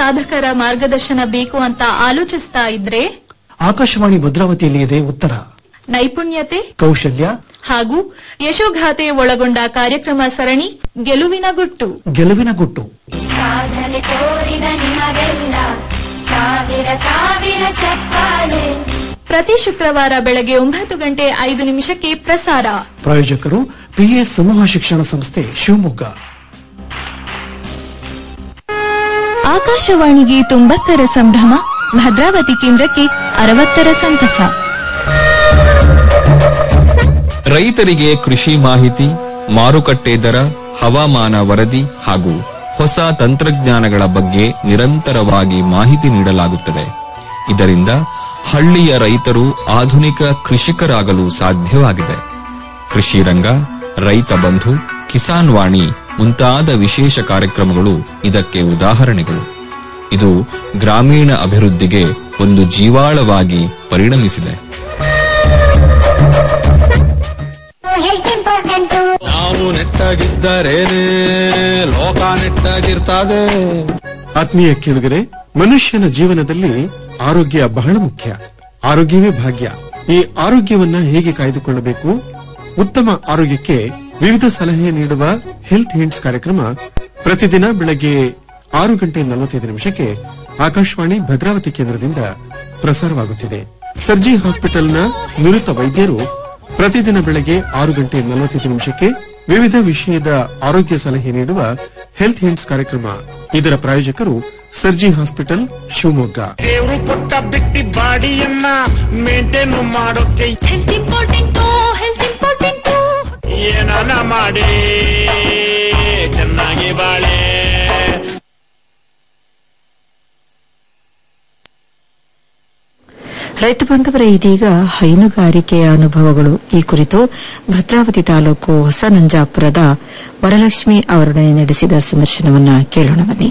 ಸಾಧಕರ ಮಾರ್ಗದರ್ಶನ ಬೇಕು ಅಂತ ಆಲೋಚಿಸ್ತಾ ಇದ್ರೆ ಆಕಾಶವಾಣಿ ಭದ್ರಾವತಿಯಲ್ಲಿ ಇದೆ ಉತ್ತರ ನೈಪುಣ್ಯತೆ ಕೌಶಲ್ಯ ಹಾಗೂ ಯಶೋಗಾಥೆ ಒಳಗೊಂಡ ಕಾರ್ಯಕ್ರಮ ಸರಣಿ ಗೆಲುವಿನ ಗುಟ್ಟು ಗೆಲುವಿನ ಗುಟ್ಟು ಸಾಧನೆ ತೋರಿದ ನಿಮಗೆಲ್ಲ ಸಾವಿರ ಸಾವಿರ ಚಪ್ಪಾಳೆ ಪ್ರತಿ ಶುಕ್ರವಾರ ಬೆಳಗ್ಗೆ ಒಂಬತ್ತು ಗಂಟೆ ಐದು ನಿಮಿಷಕ್ಕೆ ಪ್ರಸಾರ ಪ್ರಾಯೋಜಕರು ಪಿಎ ಸಮೂಹ ಶಿಕ್ಷಣ ಸಂಸ್ಥೆ ಶಿವಮೊಗ್ಗ ಆಕಾಶವಾಣಿಗೆ ತೊಂಬತ್ತರ ಸಂಭ್ರಮ ಭದ್ರಾವತಿ ಕೇಂದ್ರಕ್ಕೆ ಅರವತ್ತರ ಸಂತಸ ರೈತರಿಗೆ ಕೃಷಿ ಮಾಹಿತಿ ಮಾರುಕಟ್ಟೆ ದರ ಹವಾಮಾನ ವರದಿ ಹಾಗೂ ಹೊಸ ತಂತ್ರಜ್ಞಾನಗಳ ಬಗ್ಗೆ ನಿರಂತರವಾಗಿ ಮಾಹಿತಿ ನೀಡಲಾಗುತ್ತದೆ ಇದರಿಂದ ಹಳ್ಳಿಯ ರೈತರು ಆಧುನಿಕ ಕೃಷಿಕರಾಗಲು ಸಾಧ್ಯವಾಗಿದೆ ಕೃಷಿ ರಂಗ ರೈತ ಬಂಧು ಕಿಸಾನ್ ವಾಣಿ ಮುಂತಾದ ವಿಶೇಷ ಕಾರ್ಯಕ್ರಮಗಳು ಇದಕ್ಕೆ ಉದಾಹರಣೆಗಳು ಇದು ಗ್ರಾಮೀಣ ಅಭಿವೃದ್ಧಿಗೆ ಒಂದು ಜೀವಾಳವಾಗಿ ಪರಿಣಮಿಸಿದೆ ಹೆಲ್ತ್ ಇಂಪಾರ್ಟೆಂಟು ನಾವು ನೆಟ್ಟಾಗಿದ್ದರೇನೆ ಲೋಕ ನೆಟ್ಟಾಗಿರ್ತದೆ ಆತ್ಮೀಯ ಕೇಳುಗರೆ ಮನುಷ್ಯನ ಜೀವನದಲ್ಲಿ ಆರೋಗ್ಯ ಬಹಳ ಮುಖ್ಯ ಆರೋಗ್ಯವೇ ಭಾಗ್ಯ ಈ ಆರೋಗ್ಯವನ್ನ ಹೇಗೆ ಕಾಯ್ದುಕೊಳ್ಳಬೇಕು ಉತ್ತಮ ಆರೋಗ್ಯಕ್ಕೆ ವಿವಿಧ ಸಲಹೆ ನೀಡುವ ಹೆಲ್ತ್ ಹಿಂಟ್ಸ್ ಕಾರ್ಯಕ್ರಮ ಪ್ರತಿದಿನ ಬೆಳಗ್ಗೆ ಆರು ಗಂಟೆ ನಲವತ್ತೈದು ನಿಮಿಷಕ್ಕೆ ಆಕಾಶವಾಣಿ ಭದ್ರಾವತಿ ಕೇಂದ್ರದಿಂದ ಪ್ರಸಾರವಾಗುತ್ತಿದೆ ಸರ್ಜಿ ಹಾಸ್ಪಿಟಲ್ನ ನುರಿತ ವೈದ್ಯರು ಪ್ರತಿದಿನ ಬೆಳಗ್ಗೆ ಆರು ಗಂಟೆ ನಲವತ್ತೈದು ನಿಮಿಷಕ್ಕೆ ವಿವಿಧ ವಿಷಯದ ಆರೋಗ್ಯ ಸಲಹೆ ನೀಡುವ ಹೆಲ್ತ್ ಹಿಂಟ್ಸ್ ಕಾರ್ಯಕ್ರಮ ಇದರ ಪ್ರಾಯೋಜಕರು ಸರ್ಜಿ ಹಾಸ್ಪಿಟಲ್ ಶಿವಮೊಗ್ಗ ದೇವ್ರು ಕೊಟ್ಟ ಬಿಟ್ಟಿ ಬಾಡಿಯನ್ನ ಮೇಂಟೈನ್ ಮಾಡೋಕೆ ಹೆಲ್ತ್ ಇಂಪಾರ್ಟೆಂಟು ಹೆಲ್ತ್ ಇಂಪಾರ್ಟೆಂಟು ಏನಾನ ಮಾಡಿ ಚೆನ್ನಾಗಿ ಬಾಳೆ ರೈತ ಬಾಂಧವರೇ ಇದೀಗ ಹೈನುಗಾರಿಕೆಯ ಅನುಭವಗಳು ಈ ಕುರಿತು ಭದ್ರಾವತಿ ತಾಲೂಕು ಹೊಸ ನಂಜಾಪುರದ ವರಲಕ್ಷ್ಮಿ ಅವರೊಡನೆ ನಡೆಸಿದ ಸಂದರ್ಶನವನ್ನ ಕೇಳೋಣ ಬನ್ನಿ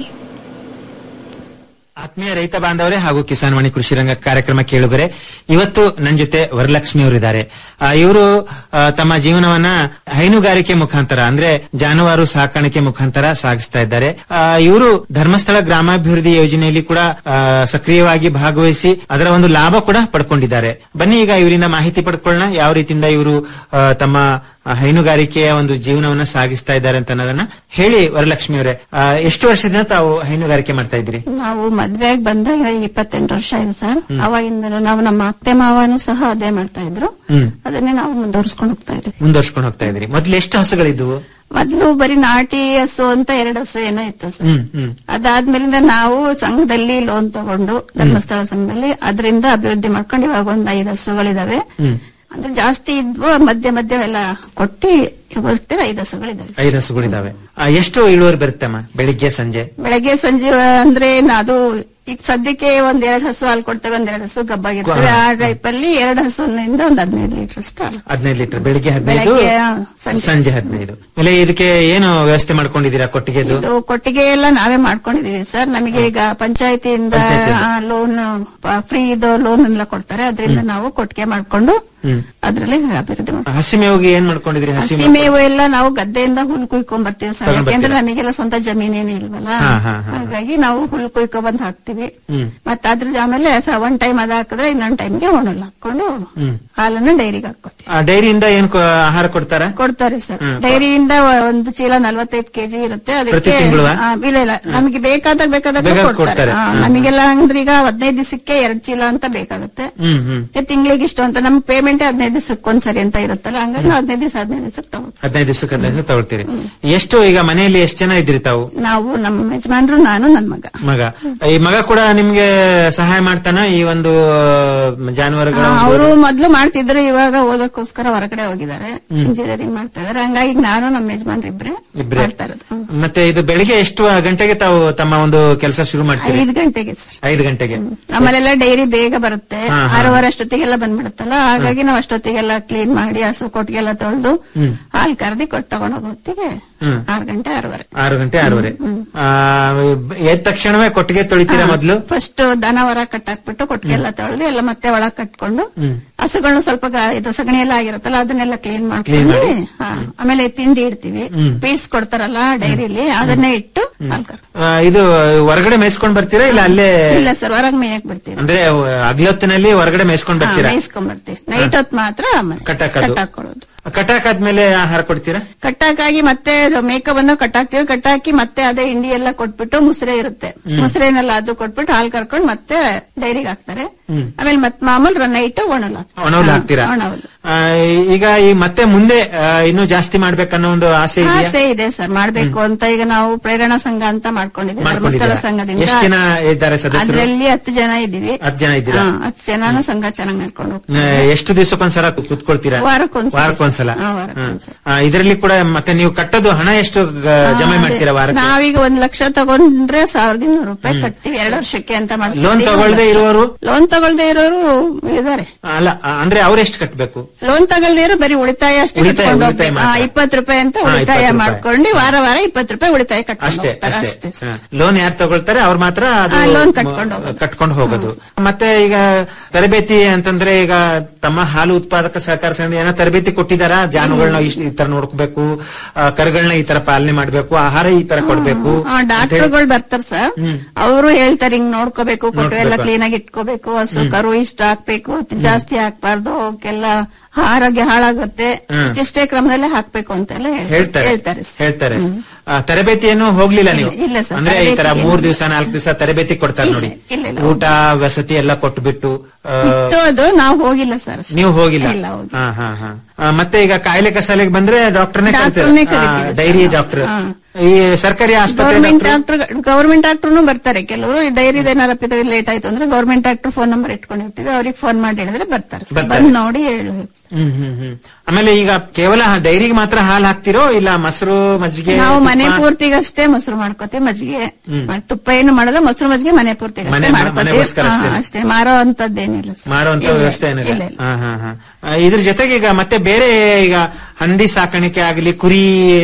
ಆತ್ಮೀಯ ರೈತ ಬಾಂಧವರೇ ಹಾಗೂ ಕಿಸಾನ್ ವಾಣಿ ಕೃಷಿ ರಂಗ ಕಾರ್ಯಕ್ರಮ ಕೇಳುಗರೆ ಇವತ್ತು ನನ್ನ ಜೊತೆ ವರಲಕ್ಷ್ಮಿ ಅವರಿದ್ದಾರೆ ಇವರು ತಮ್ಮ ಜೀವನವನ್ನ ಹೈನುಗಾರಿಕೆ ಮುಖಾಂತರ ಅಂದ್ರೆ ಜಾನುವಾರು ಸಾಕಾಣಿಕೆ ಮುಖಾಂತರ ಸಾಗಿಸ್ತಾ ಇದ್ದಾರೆ ಇವರು ಧರ್ಮಸ್ಥಳ ಗ್ರಾಮಾಭಿವೃದ್ಧಿ ಯೋಜನೆಯಲ್ಲಿ ಕೂಡ ಆ, ಸಕ್ರಿಯವಾಗಿ ಭಾಗವಹಿಸಿ ಅದರ ಒಂದು ಲಾಭ ಕೂಡ ಪಡ್ಕೊಂಡಿದ್ದಾರೆ ಬನ್ನಿ ಈಗ ಇವರಿಂದ ಮಾಹಿತಿ ಪಡ್ಕೊಳ್ಳೋಣ ಯಾವ ರೀತಿಯಿಂದ ಇವರು ಆ, ತಮ್ಮ ಆ, ಹೈನುಗಾರಿಕೆಯ ಒಂದು ಜೀವನವನ್ನ ಸಾಗಿಸ್ತಾ ಇದ್ದಾರೆ ಅಂತ ಅನ್ನೋದನ್ನ ಹೇಳಿ ವರಲಕ್ಷ್ಮಿ ಅವರೇ ಆ, ಎಷ್ಟು ವರ್ಷದಿಂದ ತಾವು ಹೈನುಗಾರಿಕೆ ಮಾಡ್ತಾ ಇದ್ರಿ ನಾವು ಮದ್ವೆಗ್ ಬಂದಾಗ ಇಪ್ಪತ್ತೆಂಟು ವರ್ಷ ಇದೆ ಸರ್ ಅವಾಗಿಂದ ನಾವು ನಮ್ಮ ಅತ್ತೆ ಮಾವನು ಸಹ ಅದೇ ಮಾಡ್ತಾ ಇದ್ರು ಹ್ಮ್ ಅದನ್ನೇ ನಾವು ಮುಂದುವರ್ಸ್ಕೊಂಡು ಹೋಗ್ತಾ ಇದ್ವಿ ಮುಂದುವರ್ಸ್ಕೊಂಡು ಹೋಗ್ತಾ ಇದ್ರಿ ಮೊದ್ಲು ಎಷ್ಟು ಹಸುಗಳಿದ್ವು ಮೊದ್ಲು ಬರೀ ನಾಟಿ ಹಸು ಅಂತ ಎರಡು ಹಸು ಏನೋ ಇತ್ತು ಸರ್ ಹ್ಮ್ ಹ್ಮ್ ಅದಾದ್ಮೇಲಿಂದ ನಾವು ಸಂಘದಲ್ಲಿ ಲೋನ್ ತಗೊಂಡು ಧರ್ಮಸ್ಥಳ ಸಂಘದಲ್ಲಿ ಅದರಿಂದ ಅಭಿವೃದ್ಧಿ ಮಾಡ್ಕೊಂಡು ಇವಾಗ ಒಂದ್ ಐದು ಹಸುಗಳಿದಾವೆ ಹ್ಮ್ ಅಂದ್ರೆ ಜಾಸ್ತಿ ಇದ್ವು ಮಧ್ಯ ಮಧ್ಯ ಎಲ್ಲ ಕೊಟ್ಟಿ ಒಟ್ಟು ಐದು ಹಸುಗಳಿದಾವೆ ಸರ್. ಐದು ಹಸುಗಳಿದಾವೆ ಆ, ಎಷ್ಟು ಇಳುವರಿ ಬರುತ್ತಮ್ಮ ಬೆಳಿಗ್ಗೆ ಸಂಜೆ ಬೆಳಗ್ಗೆ ಸಂಜೆ ಅಂದ್ರೆ ನ- ಅದು ಈಗ ಸದ್ಯಕ್ಕೆ ಒಂದ್ ಎರಡ್ ಹಸು ಹಾಲು ಕೊಡ್ತೇವೆ ಒಂದ್ ಎರಡ್ ಹಸು ಗಬ್ಬಾಗಿರ್ತವೆ ಆ ಟೈಪ್ ಅಲ್ಲಿ ಎರಡ್ ಹಸುವಿನಿಂದ ಒಂದ್ ಹದಿನೈದು ಲೀಟರ್ ಅಷ್ಟು ಹಾಲು ಹದಿನೈದು ಲೀಟರ್ ಬೆಳಿಗ್ಗೆ ಹದಿನೈದು ಬೆಳಗ್ಗೆ, ಆ, ಸಂಜೆ. ಸಂಜೆ ಹದಿನೈದು ಆಮೇಲೆ ಇದಕ್ಕೆ ಏನು ವ್ಯವಸ್ಥೆ ಮಾಡ್ಕೊಂಡಿದ್ದೀರಾ ಕೊಟ್ಟಿಗೆದು ಇದು ಕೊಟ್ಟಿಗೆ ಎಲ್ಲ ನಾವೇ ಮಾಡ್ಕೊಂಡಿದೀವಿ ಸರ್ ನಮಗೆ ಈಗ ಪಂಚಾಯತಿಯಿಂದ ಪಂಚಾಯ್ತಿಯಿಂದ. ಲೋನ್ ಫ್ರೀ ಇದು ಲೋನ್ ಎಲ್ಲ ಕೊಡ್ತಾರೆ ಅದರಿಂದ ನಾವು ಕೊಟ್ಟಿಗೆ ಮಾಡ್ಕೊಂಡು ಹ್ಮ್ ಅದ್ರಲ್ಲಿ ಅಭಿವೃದ್ಧಿ ಮಾಡ್ತೀವಿ ಹಸಿ ಮೇವಿಗೆ ಏನ್ ಮಾಡ್ಕೊಂಡಿದ್ರಿ ಹಸಿ ಹಸಿ ಮೇವು ಎಲ್ಲ ನಾವು ಗದ್ದೆಯಿಂದ ಹುಲ್ ಕುಯ್ಕೊಂಡ್ ಬರ್ತೀವಿ ಸರ್ ತಗೊಂಡ್ ಯಾಕೆಂದ್ರೆ ಬರ್ತೀರಾ? ನಮಗೆಲ್ಲ ಸ್ವಂತ ಜಮೀನೇನು ಇಲ್ವಲ್ಲ ಹಾ, ಹಾ, ಹಾ. ಹಾಗಾಗಿ ನಾವು ಹುಲ್ ಕುಯ್ಕೊ ಬಂದ್ ಹಾಕ್ತಿವಿ ಹ್ಮ್ ಮತ್ತೆ ಅದ್ರ ಆಮೇಲೆ ಸ- ಒಂದ್ ಟೈಮ್ ಅದ ಹಾಕಿದ್ರೆ ಇನ್ನೊಂದ್ ಟೈಮ್ಗೆ ಒಣಲ್ ಹಾಕೊಂಡು ಹ್ಮ್ ಹಾಲನ್ನು ಡೈರಿಗೆ ಹಾಕೋತೀವಿ ಆ, ಡೈರಿಯಿಂದ ಏನ್ ಕೊ- ಆಹಾರ ಕೊಡ್ತಾರ ಕೊಡ್ತಾರೆ ಸರ್ ಹ್ಮ್. ಡೈರಿಯಿಂದ ಒಂದು ಚೀಲ ನಲ್ವತ್ತೈದು ಕೆಜಿ ಇರುತ್ತೆ ಪ್ರತಿ ಅದಕ್ಕೆ ತಿಂಗ್ಳುವಾ? ಆ, ಇಲ್ಲ ಇಲ್ಲ ನಮಗೆ ಬೇಕಾದಾಗ ಬೇಕಾದಾಗ ಬೇಕಾದಾಗ ಕೊಡ್ತಾರೆ ಕೊಡ್ತಾರೆ. ಆ, ಹ್ಮ್. ನಮಗೆಲ್ಲ ಅಂದ್ರೆ ಈಗ ಹದಿನೈದು ದಿವಸಕ್ಕೆ ಎರಡ್ ಚೀಲ ಅಂತ ಬೇಕಾಗುತ್ತೆ ಹ್ಮ್ ಹ್ಮ್ ತಿಂಗಳಿಗೆ ಇಷ್ಟು ಅಂತ ನಮ್ ಪೇಮೆಂಟ್ ಹದಿನೈದು ದಿವಸಕ್ಕೆ ಒಂದ್ಸರಿ ಅಂತ ಇರುತ್ತಲ್ಲ ಹಂಗಾಗಿ ನಾವು ಹದಿನೈದು ದಿವಸ ಹದಿನೈದು ದಿವಸಕ್ಕೆ ತಗೋತೀವಿ ಹದಿನೈದು ದಿವಸಕ್ಕೆ ಹದಿನೈದು ದಿವಸ ತಗೊಳ್ತೀರಿ ಎಷ್ಟು ಈಗ ಮನೆಯಲ್ಲಿ ಎಷ್ಟು ಜನ ಇದ್ರಿ ತಾವು ನಾವು ನಮ್ಮ ಯಜಮಾನ್ರು ನಾನು ನನ್ ಮಗ ಮಗ ಈ ಮಗ ಕೂಡ ನಿಮ್ಗೆ ಸಹಾಯ ಮಾಡ್ತಾನ ಈ ಒಂದು ಜಾನುವಾರುಗಳ ಒಂದು- ಅವರು ಮೊದ್ಲು ಮಾಡ್ತಿದ್ರು ಇವಾಗ ಓದಕ್ಕೋಸ್ಕರ ಹೊರಗಡೆ ಹೋಗಿದ್ದಾರೆ ಇಂಜಿನಿಯರಿಂಗ್ ಮಾಡ್ತಾ ಇದಾರೆ ಹಂಗಾಗಿ ನಾನು ನಮ್ಮ ಯಜಮಾನ್ರು ಇಬ್ರೆ ಇಬ್ರೇ ಮಾಡ್ತಾ ಇರೋದು ಹ್ಮ್. ಮತ್ತೆ ಇದು ಬೆಳಿಗ್ಗೆ ಎಷ್ಟು ಗಂಟೆಗೆ ತಾವು ತಮ್ಮ ಒಂದು ಕೆಲಸ ಶುರು ಮಾಡ್ತೀರಿ ಐದು ಗಂಟೆಗೆ ಸರ್ ಐದು ಗಂಟೆಗೆ ನಮ್ಮಲ್ಲೆಲ್ಲ ಡೈರಿ ಬೇಗ ಬರುತ್ತೆ ಹಾ, ಹಾ. ಆರೂವರೆ ಅಷ್ಟೊತ್ತಿಗೆಲ್ಲ ಬಂದ್ಬಿಡುತ್ತಲ್ಲ ಹಾಗಾಗಿ ನಾವು ಅಷ್ಟೊತ್ತಿಗೆಲ್ಲ ಕ್ಲೀನ್ ಮಾಡಿ ಹಸು ಕೊಟ್ಟಿಗೆಲ್ಲ ತೊಳೆದು ಹಾಲ್ ಕರ್ದಿ ಕೊಟ್ಟು ತಗೊಂಡೋಗ್ ಹೊತ್ತಿಗೆ ಹ್ಮ್. ಆರು ಗಂಟೆ ಆರೂವರೆ ಆರು ಗಂಟೆ ಆರೂವರೆ ಆ, ಎದ್ದ ತಕ್ಷಣವೇ ಕೊಟ್ಟಿಗೆ ತೊಳಿತೀರಾ ಮೊದ್ಲು ಫಸ್ಟ್ ದನ ಹೊರ ಕಟ್ಟಾಕ್ಬಿಟ್ಟು ಕೊಟ್ಟಿಗೆ ಎಲ್ಲ ತೊಳೆದು ಎಲ್ಲ ಮತ್ತೆ ಒಳಗ್ ಕಟ್ಕೊಂಡು ಹಸುಗಳನ್ನ ಸ್ವಲ್ಪ ಗ- ಇದು ಸಗಣಿ ಎಲ್ಲ ಆಗಿರುತ್ತಲ್ಲ ಅದನ್ನೆಲ್ಲ ಕ್ಲೀನ್ ಮಾಡ್ಕೊಂಡು ಹಾ, ಆಮೇಲೆ ತಿಂಡಿ ಇಡ್ತೀವಿ ಪೀಡ್ಸ್ ಕೊಡ್ತಾರಲ್ಲ ಡೈರಿಲಿ ಅದನ್ನೇ ಇಟ್ಟು ಹಾಲ್ ಕರ್ ಆ, ಇದು ಹೊರಗಡೆ ಮೇಯ್ಸ್ಕೊಂಡ್ ಬರ್ತೀರಾ ಇಲ್ಲ ಅಲ್ಲೇ ಇಲ್ಲ ಸರ್ ಹೊರಗ್ ಮೇಯಕ್ ಬಿಡ್ತೀವಿ ಅಂದ್ರೆ ಅಗ್ಲೊತ್ತಿನಲ್ಲಿ ಹೊರಗಡೆ ಮೇಯ್ಸ್ಕೊಂಡ್ ಬರ್ತೀರಾ ಮೇಯಿಸ್ಕೊಂಡ್ ಬರ್ತೀವಿ ನೈಟ್ ಹೊತ್ ಮಾತ್ರ ಮನೆ- ಕಟ್ಟಾಕೋದು. ಕಟ್ಟಾಕೊಳ್ಳೋದು ಕಟಾಕಾದ್ಮೇಲೆ ಆಹಾರ ಕೊಡ್ತೀರಾ ಕಟ್ಟಾಕಾಗಿ ಮತ್ತೆ ಅದು ಮೇಕ ಬಂದು ಕಟ್ಟಾಕ್ತಿವಿ ಕಟ್ಟಾಕಿ ಮತ್ತೆ ಅದೇ ಹಿಂಡಿ ಎಲ್ಲ ಕೊಟ್ಬಿಟ್ಟು ಮುಸ್ರೆ ಇರುತ್ತೆ ಮುಸ್ರೆನೆಲ್ಲ ಅದು ಕೊಟ್ಬಿಟ್ಟು ಹಾಲ್ ಕರ್ಕೊಂಡು ಮತ್ತೆ ಡೈರಿಗೆ ಹಾಕ್ತಾರೆ ಆಮೇಲೆ ಮತ್ತೆ ಮಾಮೂಲು ನೈಟ್ ಒಣಲ್ ಒಣಹುಲ್ ಹಾಕ್ತೀರಾ ಒಣಹುಲ್ ಆ, ಈಗ ಈ ಮತ್ತೆ ಮುಂದೆ ಆ, ಇನ್ನೂ ಜಾಸ್ತಿ ಮಾಡ್ಬೇಕನ್ನೋ ಒಂದು ಆಸೆ ಇದೆಯಾ ಆಸೆ ಇದೆ ಸರ್ ಮಾಡ್ಬೇಕು ಅಂತ ಈಗ ನಾವು ಪ್ರೇರಣಾ ಸಂಘ ಅಂತ ಮಾಡ್ಕೊಂಡಿದ್ದೀವಿ ಧರ್ಮಸ್ಥಳ ಮಾಡ್ಕೊಂಡಿದ್ದೀರಾ ಸಂಘದಿಂದ ಎಷ್ಟು ಜನ ಇದ್ದಾರೆ ಸದಸ್ಯರು ಅದ್ರಲ್ಲಿ ಹತ್ತು ಜನ ಇದೀವಿ ಹತ್ತು ಜನ ಇದ್ದೀರಾ ಹಾ, ಹತ್ತು ಜನನು ಸಂಘ ಚೆನ್ನಾಗಿ ನಡ್ಕೊಂಡು ಹೋಗ್ತೀವಿ. ಆ, ಎಷ್ಟು ದಿವಸಕ್ಕೊಂದ್ಸಲ ಕುತ್ಕೊಳ್ತೀರಾ ವಾರಕ್ಕೊಂದ್ಸಲ. ವಾರಕ್ಕೊಂದ್ಸಲ ಹಾ, ವಾರಕ್ಕೊಂದ್ಸಲ. ಇದರಲ್ಲಿ ಕೂಡ ಮತ್ತೆ ನೀವು ಕಟ್ಟೋದು ಹಣ ಎಷ್ಟು ಗ- ಜಮೆ ಮಾಡ್ತೀರಾ ವಾರಕ್ಕೆ ನಾವೀಗ ಒಂದ್ ಲಕ್ಷ ತಗೊಂಡ್ರೆ ಸಾವಿರದ ಇನ್ನೂರು ರೂಪಾಯಿ ಕಟ್ತೀವಿ ಎರಡು ವರ್ಷಕ್ಕೆ ಅಂತ ಲೋನ್ ತಗೊಳ್ದೆ ಇರುವವರು ಲೋನ್ ತಗೊಳ್ದೆ ಇರೋರು ಇದಾರೆ ಅಲ್ಲ ಆ, ಅಂದ್ರೆ ಅವ್ರು ಎಷ್ಟು ಕಟ್ಟಬೇಕು ಲೋನ್ ತಗೊಳ್ದೆ ಇರೋ ಬರೀ ಉಳಿತಾಯ ಅಷ್ಟೇ ಉಳಿತಾಯ- ಕಟ್ಕೊಂಡು ಉಳಿತಾಯ ಹೋಗ್ಬೇಕು. ಮಾತ್ರ. ಆ, ಇಪ್ಪತ್ತು ರೂಪಾಯಿ ಅಂತ ಹಾ, ಉಳಿತಾಯ 20 ರೂಪಾಯಿ. ಮಾಡ್ಕೊಂಡು ವಾರ ವಾರ ಇಪ್ಪತ್ತು ರೂಪಾಯಿ ಉಳಿತಾಯ ಕಟ್ಕೊಂಡು ಅಷ್ಟೇ ಹೋಗ್ತಾರೆ ಅಷ್ಟೇ ಅಷ್ಟೇ ಲೋನ್ ಯಾರು ತಗೊಳ್ತಾರೆ ಅವ್ರು ಮಾತ್ರ ಅದು ಹಾ, loan ಕಟ್ಕೊಂಡು ಹೋಗೋದು. ಕಟ್ಕೊಂಡು ಹೋಗೋದು ಮತ್ತೆ ಈಗ ತರಬೇತಿ ಅಂತಂದ್ರೆ ಈಗ ತಮ್ಮ ಹಾಲು ಉತ್ಪಾದಕ ಸಹಕಾರ ಸಂಘ ಏನೋ ತರಬೇತಿ ಕೊಟ್ಟಿದಾರಾ ಜಾನುಗಳನ್ನ ಇಷ್ಟ ಈ ತರ ನೋಡ್ಕೋಬೇಕು ಕರುಗಳನ್ನ ಈ ತರ ಪಾಲನೆ ಮಾಡ್ಬೇಕು ಆಹಾರ ಈ ತರ ಕೊಡ್ಬೇಕು ಅಂತ ಹೇಳಿ- ಡಾಕ್ಟರ್ಗಳು ಬರ್ತಾರ ಸರ್ ಅವರು ಹೇಳ್ತಾರೆ ಹಿಂಗ್ ನೋಡ್ಕೋಬೇಕು ಕೊಟ್ಟು ಎಲ್ಲ ನೋಡ್ಕೋಬೇಕು. ಕ್ಲೀನ್ ಆಗಿ ಇಟ್ಕೋಬೇಕು ಹಸು ಕರು ಇಷ್ಟ ಹಾಕ್ಬೇಕು ಜಾಸ್ತಿ ಹಾಕ್ಬಾರ್ದು ಅವಕ್ಕೆಲ್ಲ ಆರೋಗ್ಯ ಹಾಳಾಗುತ್ತೆ ಇಷ್ಟಿಷ್ಟೇ ಕ್ರಮದಲ್ಲೇ ಹಾಕ್ಬೇಕು ಅಂತೆಲ್ಲ ಹೇಳ್- ಹೇಳ್ತಾರೆ ಹೇಳ್ತಾರೆ sir. ಹೇಳ್ತಾರೆ ಆ, ತರಬೇತಿಯನ್ನು ಹೋಗ್ಲಿಲ್ಲ ನೀವು ಇಲ್ಲ, ಇಲ್ಲ sir, ಅಂದ್ರೆ ಈ ತರ ತರಬೇತಿ ಮೂರ್ ಏನು ದಿವಸ ನಾಲ್ಕು ದಿವಸ ತರಬೇತಿ ಕೊಡ್ತಾರೆ ನೋಡಿ ಇಲ್ಲ, ಇಲ್ಲ, ಊಟ ವಸತಿ ಎಲ್ಲ ಕೊಟ್ಬಿಟ್ಟು ಆ, ಇತ್ತು ಅದು ನಾವು ಹೋಗಿಲ್ಲ ಸರ್ ನೀವು ಹೋಗಿಲ್ಲ ಇಲ್ಲ ಹೋಗಿಲ್ಲ. ಹಾ ಹಾ ಹಾ ಆ, ಮತ್ತೆ ಈಗ ಕಾಯಿಲೆ ಕಸಾಲೆಗೆ ಬಂದ್ರೆ ಡಾಕ್ಟರ್ನೇ ಡಾಕ್ಟರ್ನೇ ಕರೀತೀವಿ sir ಡೈರಿ ನಾವು. ಡಾಕ್ಟರ್ ಹಾ. ಈ ಸರ್ಕಾರಿ ಆಸ್ಪತ್ರೆ ಗೌರ್ಮೆಂಟ್ ಡಾಕ್ಟರ್ ಡಾಕ್ಟರ್ ಗೌರ್ಮೆಂಟ್ ಡಾಕ್ಟರ್ನು ಬರ್ತಾರೆ ಕೆಲವರು ಡೈರಿ ಏನಾರ ಲೇಟ್ ಆಯ್ತು ಅಂದ್ರೆ ಗೌರ್ಮೆಂಟ್ ಡಾಕ್ಟರ್ ಫೋನ್ ನಂಬರ್ ಇಟ್ಕೊಂಡಿರ್ತೀವಿ ಅವ್ರಿಗೆ ಫೋನ್ ಮಾಡಿ ಹೇಳಿದ್ರೆ ಬರ್ತಾರೆ sir. ಬರ್ತಾರೆ. ಬಂದ್ ನೋಡಿ ಹೇಳು ಹ್ಮ್ ಹ್ಮ್ ಹ್ಮ್ ಆಮೇಲೆ ಈಗ ಕೇವಲ ಡೈರಿಗೆ ಮಾತ್ರ ಹಾಲು ಹಾಕ್ತಿರೋ ಇಲ್ಲ ಮೊಸರು ಮಜ್ಜಿಗೆ ನಾವು ಮನೆ ತುಪ್ಪ? ಪೂರ್ತಿಗಷ್ಟೇ ಮೊಸರು ಮಾಡ್ಕೋತೀವಿ ಮಜ್ಜಿಗೆ ಮ- ತುಪ್ಪ ಏನು ಮಾಡಲ್ಲ ಮೊಸರು ಮಜ್ಜಿಗೆ ಮನೆ ಪೂರ್ತಿಗಷ್ಟೇ ಮನೆ- ಮಾಡ್ಕೋತೀವಿ ಮನೆಗೋಸ್ಕರ ಹಾ, ಅಷ್ಟೇ. ಅಷ್ಟೇ ಮಾರೋ ಅಂತದ್ದೇನಿಲ್ಲ sir. ಮಾಡುವಂತ ಇಲ್ಲ, ವ್ಯವಸ್ಥೆ ಏನಿಲ್ಲ ಇಲ್ಲ, ಇಲ್ಲ. ಹಾ, ಹಾ, ಹಾ. ಆ, ಇದ್ರ ಜೊತೆಗೆ ಈಗ ಮತ್ತೆ ಬೇರೆ ಈಗ ಹಂದಿ ಸಾಕಾಣಿಕೆ ಆಗಲಿ ಕುರಿ